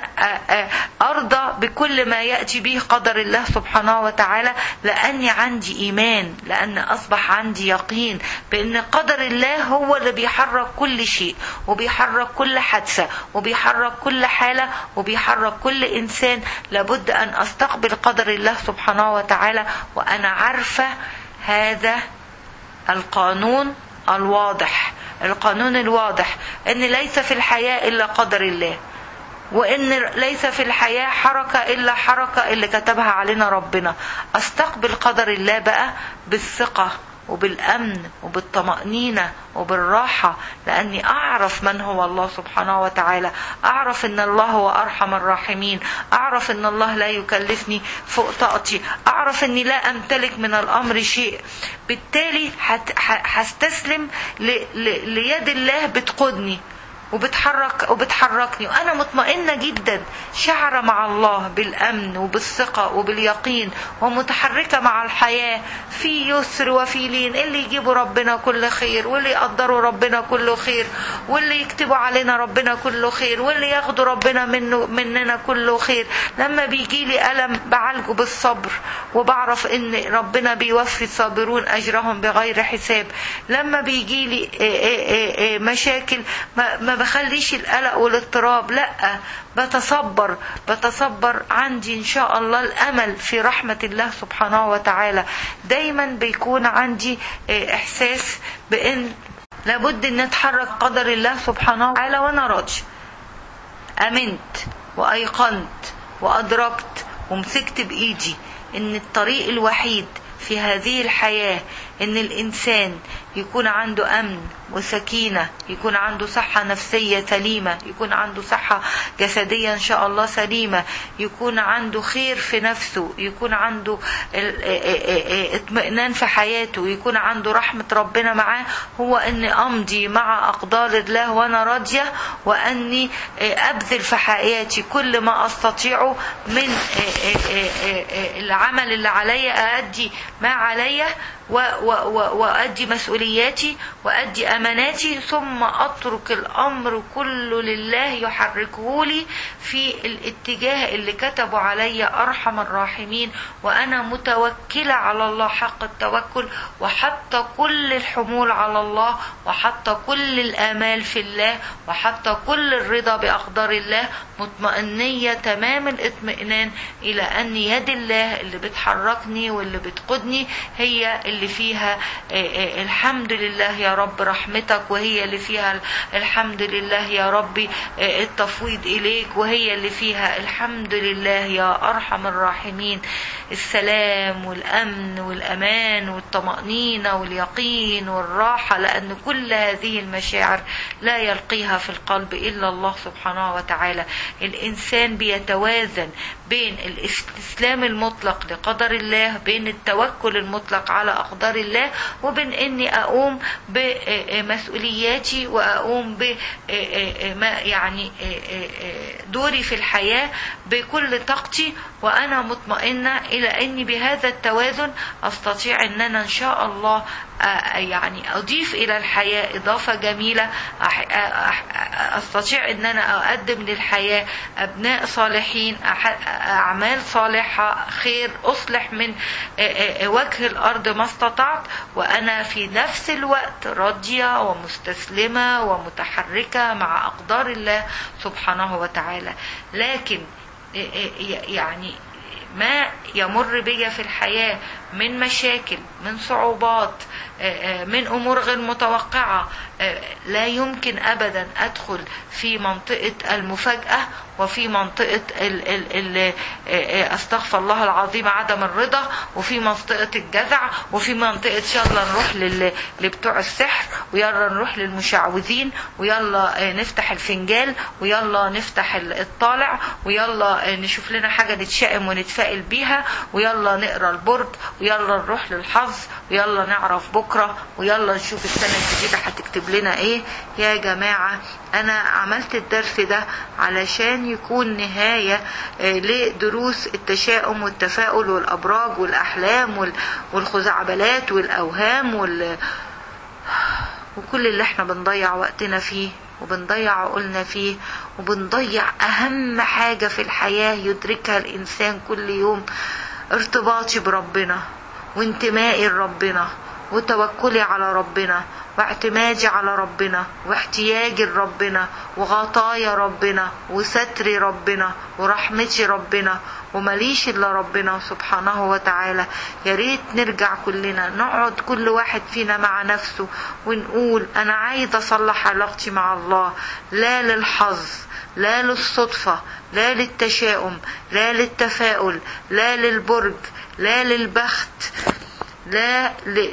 أرضى بكل ما يأتي به قدر الله سبحانه وتعالى لأني عندي إيمان لأن أصبح عندي يقين بأن قدر الله هو اللي بيحرك كل شيء وبيحرك كل حادثة وبيحرك كل حالة وبيحرك كل إنسان لابد أن أستقبل قدر الله سبحانه وتعالى وأنا عارفة هذا القانون الواضح القانون الواضح أن ليس في الحياة إلا قدر الله وان ليس في الحياه حركه الا حركه اللي كتبها علينا ربنا استقبل قدر الله بقى بالثقه وبالامن وبالطمانينه وبالراحه لاني اعرف من هو الله سبحانه وتعالى اعرف ان الله هو ارحم الراحمين اعرف ان الله لا يكلفني فوق طاقتي اعرف اني لا امتلك من الامر شيء بالتالي هستسلم ليد الله بتقودني وبتحرك وبتحركني وانا مطمئنه جدا شعره مع الله بالامن وبالثقه وباليقين ومتحركه مع الحياه في يسر وفي لين اللي يجيبوا ربنا كل خير واللي يقدروا ربنا كله خير واللي يكتبوا علينا ربنا كله خير واللي ياخدوا ربنا منه مننا كله خير لما بيجي لي الم بعالجه بالصبر وبعرف ان ربنا بيوفي الصابرون اجرهم بغير حساب لما بيجي لي مشاكل ما, ما بخليش القلق والاضطراب لا بتصبر بتصبر عندي ان شاء الله الامل في رحمه الله سبحانه وتعالى دايما بيكون عندي احساس بان لابد ان اتحرك قدر الله سبحانه وتعالى وانا راضي امنت وايقنت وادركت ومسكت بايدي ان الطريق الوحيد في هذه الحياه ان الانسان يكون عنده امن وسكينه يكون عنده صحه نفسيه سليمه يكون عنده صحه جسديه ان شاء الله سليمه يكون عنده خير في نفسه يكون عنده اطمئنان في حياته يكون عنده رحمه ربنا معاه هو اني امضي مع اقدار الله وانا راضيه واني ابذل في حياتي كل ما استطيعه من العمل اللي عليا اادي ما عليا و و و وأدي مسؤولياتي وأدي أماناتي ثم أترك الأمر كله لله يحركه لي في الاتجاه اللي كتبوا علي أرحم الراحمين وأنا متوكلة على الله حق التوكل وحتى كل الحمول على الله وحتى كل الآمال في الله وحتى كل الرضا بأقدار الله مطمئنية تمام الاطمئنان إلى أن يد الله اللي بتحركني واللي بتقودني هي اللي فيها الحمد لله يا رب رحمتك وهي اللي فيها الحمد لله يا ربي التفويض إليك وهي اللي فيها الحمد لله يا أرحم الراحمين السلام والأمن والأمان والطمأنينة واليقين والراحة لأن كل هذه المشاعر لا يلقيها في القلب إلا الله سبحانه وتعالى الإنسان بيتوازن بين الاستسلام المطلق لقدر الله بين التوكل المطلق على أقدار الله وبين أني أقوم بمسؤولياتي وأقوم ب يعني دوري في الحياة بكل طاقتي وأنا مطمئنة إلى أني بهذا التوازن أستطيع أن أنا إن شاء الله يعني أضيف إلى الحياة إضافة جميلة أستطيع أن أنا أقدم للحياة أبناء صالحين أعمال صالحة خير أصلح من وجه الأرض ما استطعت وأنا في نفس الوقت راضية ومستسلمة ومتحركة مع أقدار الله سبحانه وتعالى لكن يعني ما يمر بي في الحياة من مشاكل من صعوبات من أمور غير متوقعة لا يمكن أبدا أدخل في منطقة المفاجأة وفي منطقة ال ال ال استغفر الله العظيم عدم الرضا وفي منطقة الجزع وفي منطقة يلا نروح لل لبتوع السحر ويلا نروح للمشعوذين ويلا نفتح الفنجال ويلا نفتح الطالع ويلا نشوف لنا حاجة نتشائم ونتفائل بيها ويلا نقرا البرج ويلا نروح للحظ ويلا نعرف بكرة ويلا نشوف السنة الجديدة هتكتب لنا ايه يا جماعة انا عملت الدرس ده علشان يكون نهاية لدروس التشاؤم والتفاؤل والابراج والاحلام والخزعبلات والاوهام وال... وكل اللي احنا بنضيع وقتنا فيه وبنضيع عقولنا فيه وبنضيع اهم حاجة في الحياة يدركها الانسان كل يوم ارتباطي بربنا وانتمائي لربنا وتوكلي على ربنا واعتمادي على ربنا واحتياجي لربنا وغطايا ربنا وستر ربنا ورحمتي ربنا ومليش الا ربنا سبحانه وتعالى يا ريت نرجع كلنا نقعد كل واحد فينا مع نفسه ونقول انا عايز اصلح علاقتي مع الله لا للحظ لا للصدفة لا للتشاؤم لا للتفاؤل لا للبرج لا للبخت لا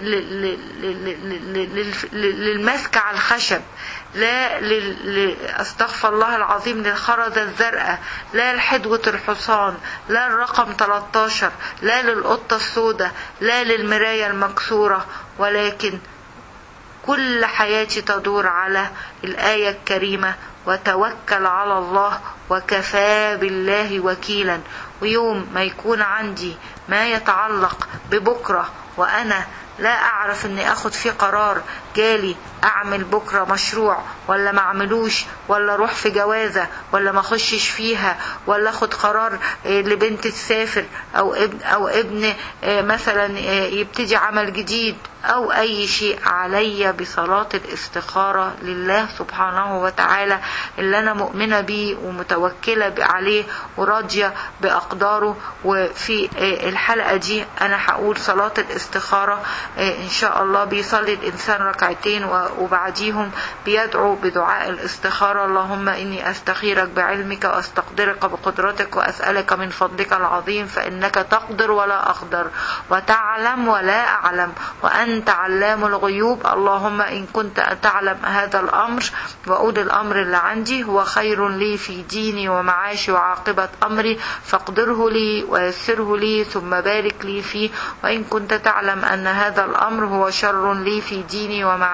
للمسك على الخشب لا استغفر الله العظيم للخرزة الزرقاء لا لحدوة الحصان لا الرقم 13 لا للقطة السوداء لا للمراية المكسورة ولكن كل حياتي تدور على الآية الكريمة وتوكل على الله وكفى بالله وكيلا ويوم ما يكون عندي ما يتعلق ببكرة وأنا لا أعرف أني أخد فيه قرار جالي أعمل بكرة مشروع ولا ما أعملوش ولا أروح في جوازة ولا ما أخشش فيها ولا أخد قرار لبنت تسافر أو ابن, أو ابن مثلا يبتدي عمل جديد أو أي شيء علي بصلاة الاستخارة لله سبحانه وتعالى اللي أنا مؤمنة بيه ومتوكلة عليه وراضية بأقداره وفي الحلقة دي أنا هقول صلاة الاستخارة إن شاء الله بيصلي الإنسان ركعتين وبعديهم بيدعو بدعاء الاستخارة اللهم إني أستخيرك بعلمك وأستقدرك بقدرتك وأسألك من فضلك العظيم فإنك تقدر ولا أقدر وتعلم ولا أعلم وأنت علام الغيوب اللهم إن كنت تعلم هذا الأمر وأقول الأمر اللي عندي هو خير لي في ديني ومعاشي وعاقبة أمري فاقدره لي ويسره لي ثم بارك لي فيه وإن كنت تعلم أن هذا الأمر هو شر لي في ديني ومعاشي وعاقبة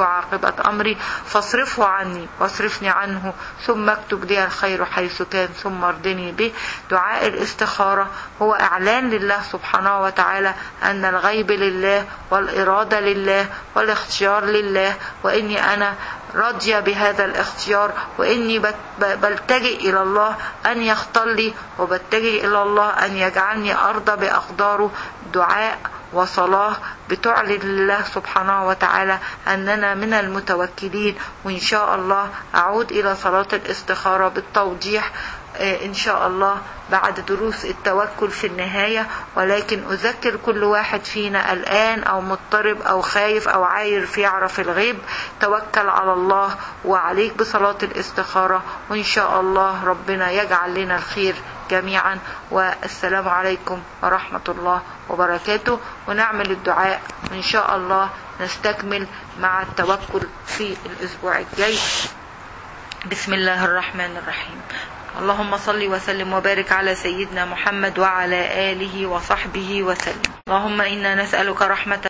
عاقبة أمري فاصرفه عني واصرفني عنه ثم اكتب لي الخير حيث كان ثم ارضني به دعاء الاستخارة هو إعلان لله سبحانه وتعالى أن الغيب لله والإرادة لله والاختيار لله وإني أنا راضية بهذا الاختيار وإني بلتجئ إلى الله أن يختار لي وبتجئ إلى الله أن يجعلني أرضى بأقداره دعاء وصلاة بتعلن لله سبحانه وتعالى أننا من المتوكلين وإن شاء الله أعود إلى صلاة الاستخارة بالتوضيح إن شاء الله بعد دروس التوكل في النهاية ولكن أذكر كل واحد فينا الآن أو مضطرب أو خايف أو عاير يعرف الغيب توكل على الله وعليك بصلاة الاستخارة وإن شاء الله ربنا يجعل لنا الخير جميعا والسلام عليكم ورحمة الله وبركاته ونعمل الدعاء وإن شاء الله نستكمل مع التوكل في الأسبوع الجاي بسم الله الرحمن الرحيم اللهم صل وسلم وبارك على سيدنا محمد وعلى آله وصحبه وسلم اللهم إنا نسألك رحمة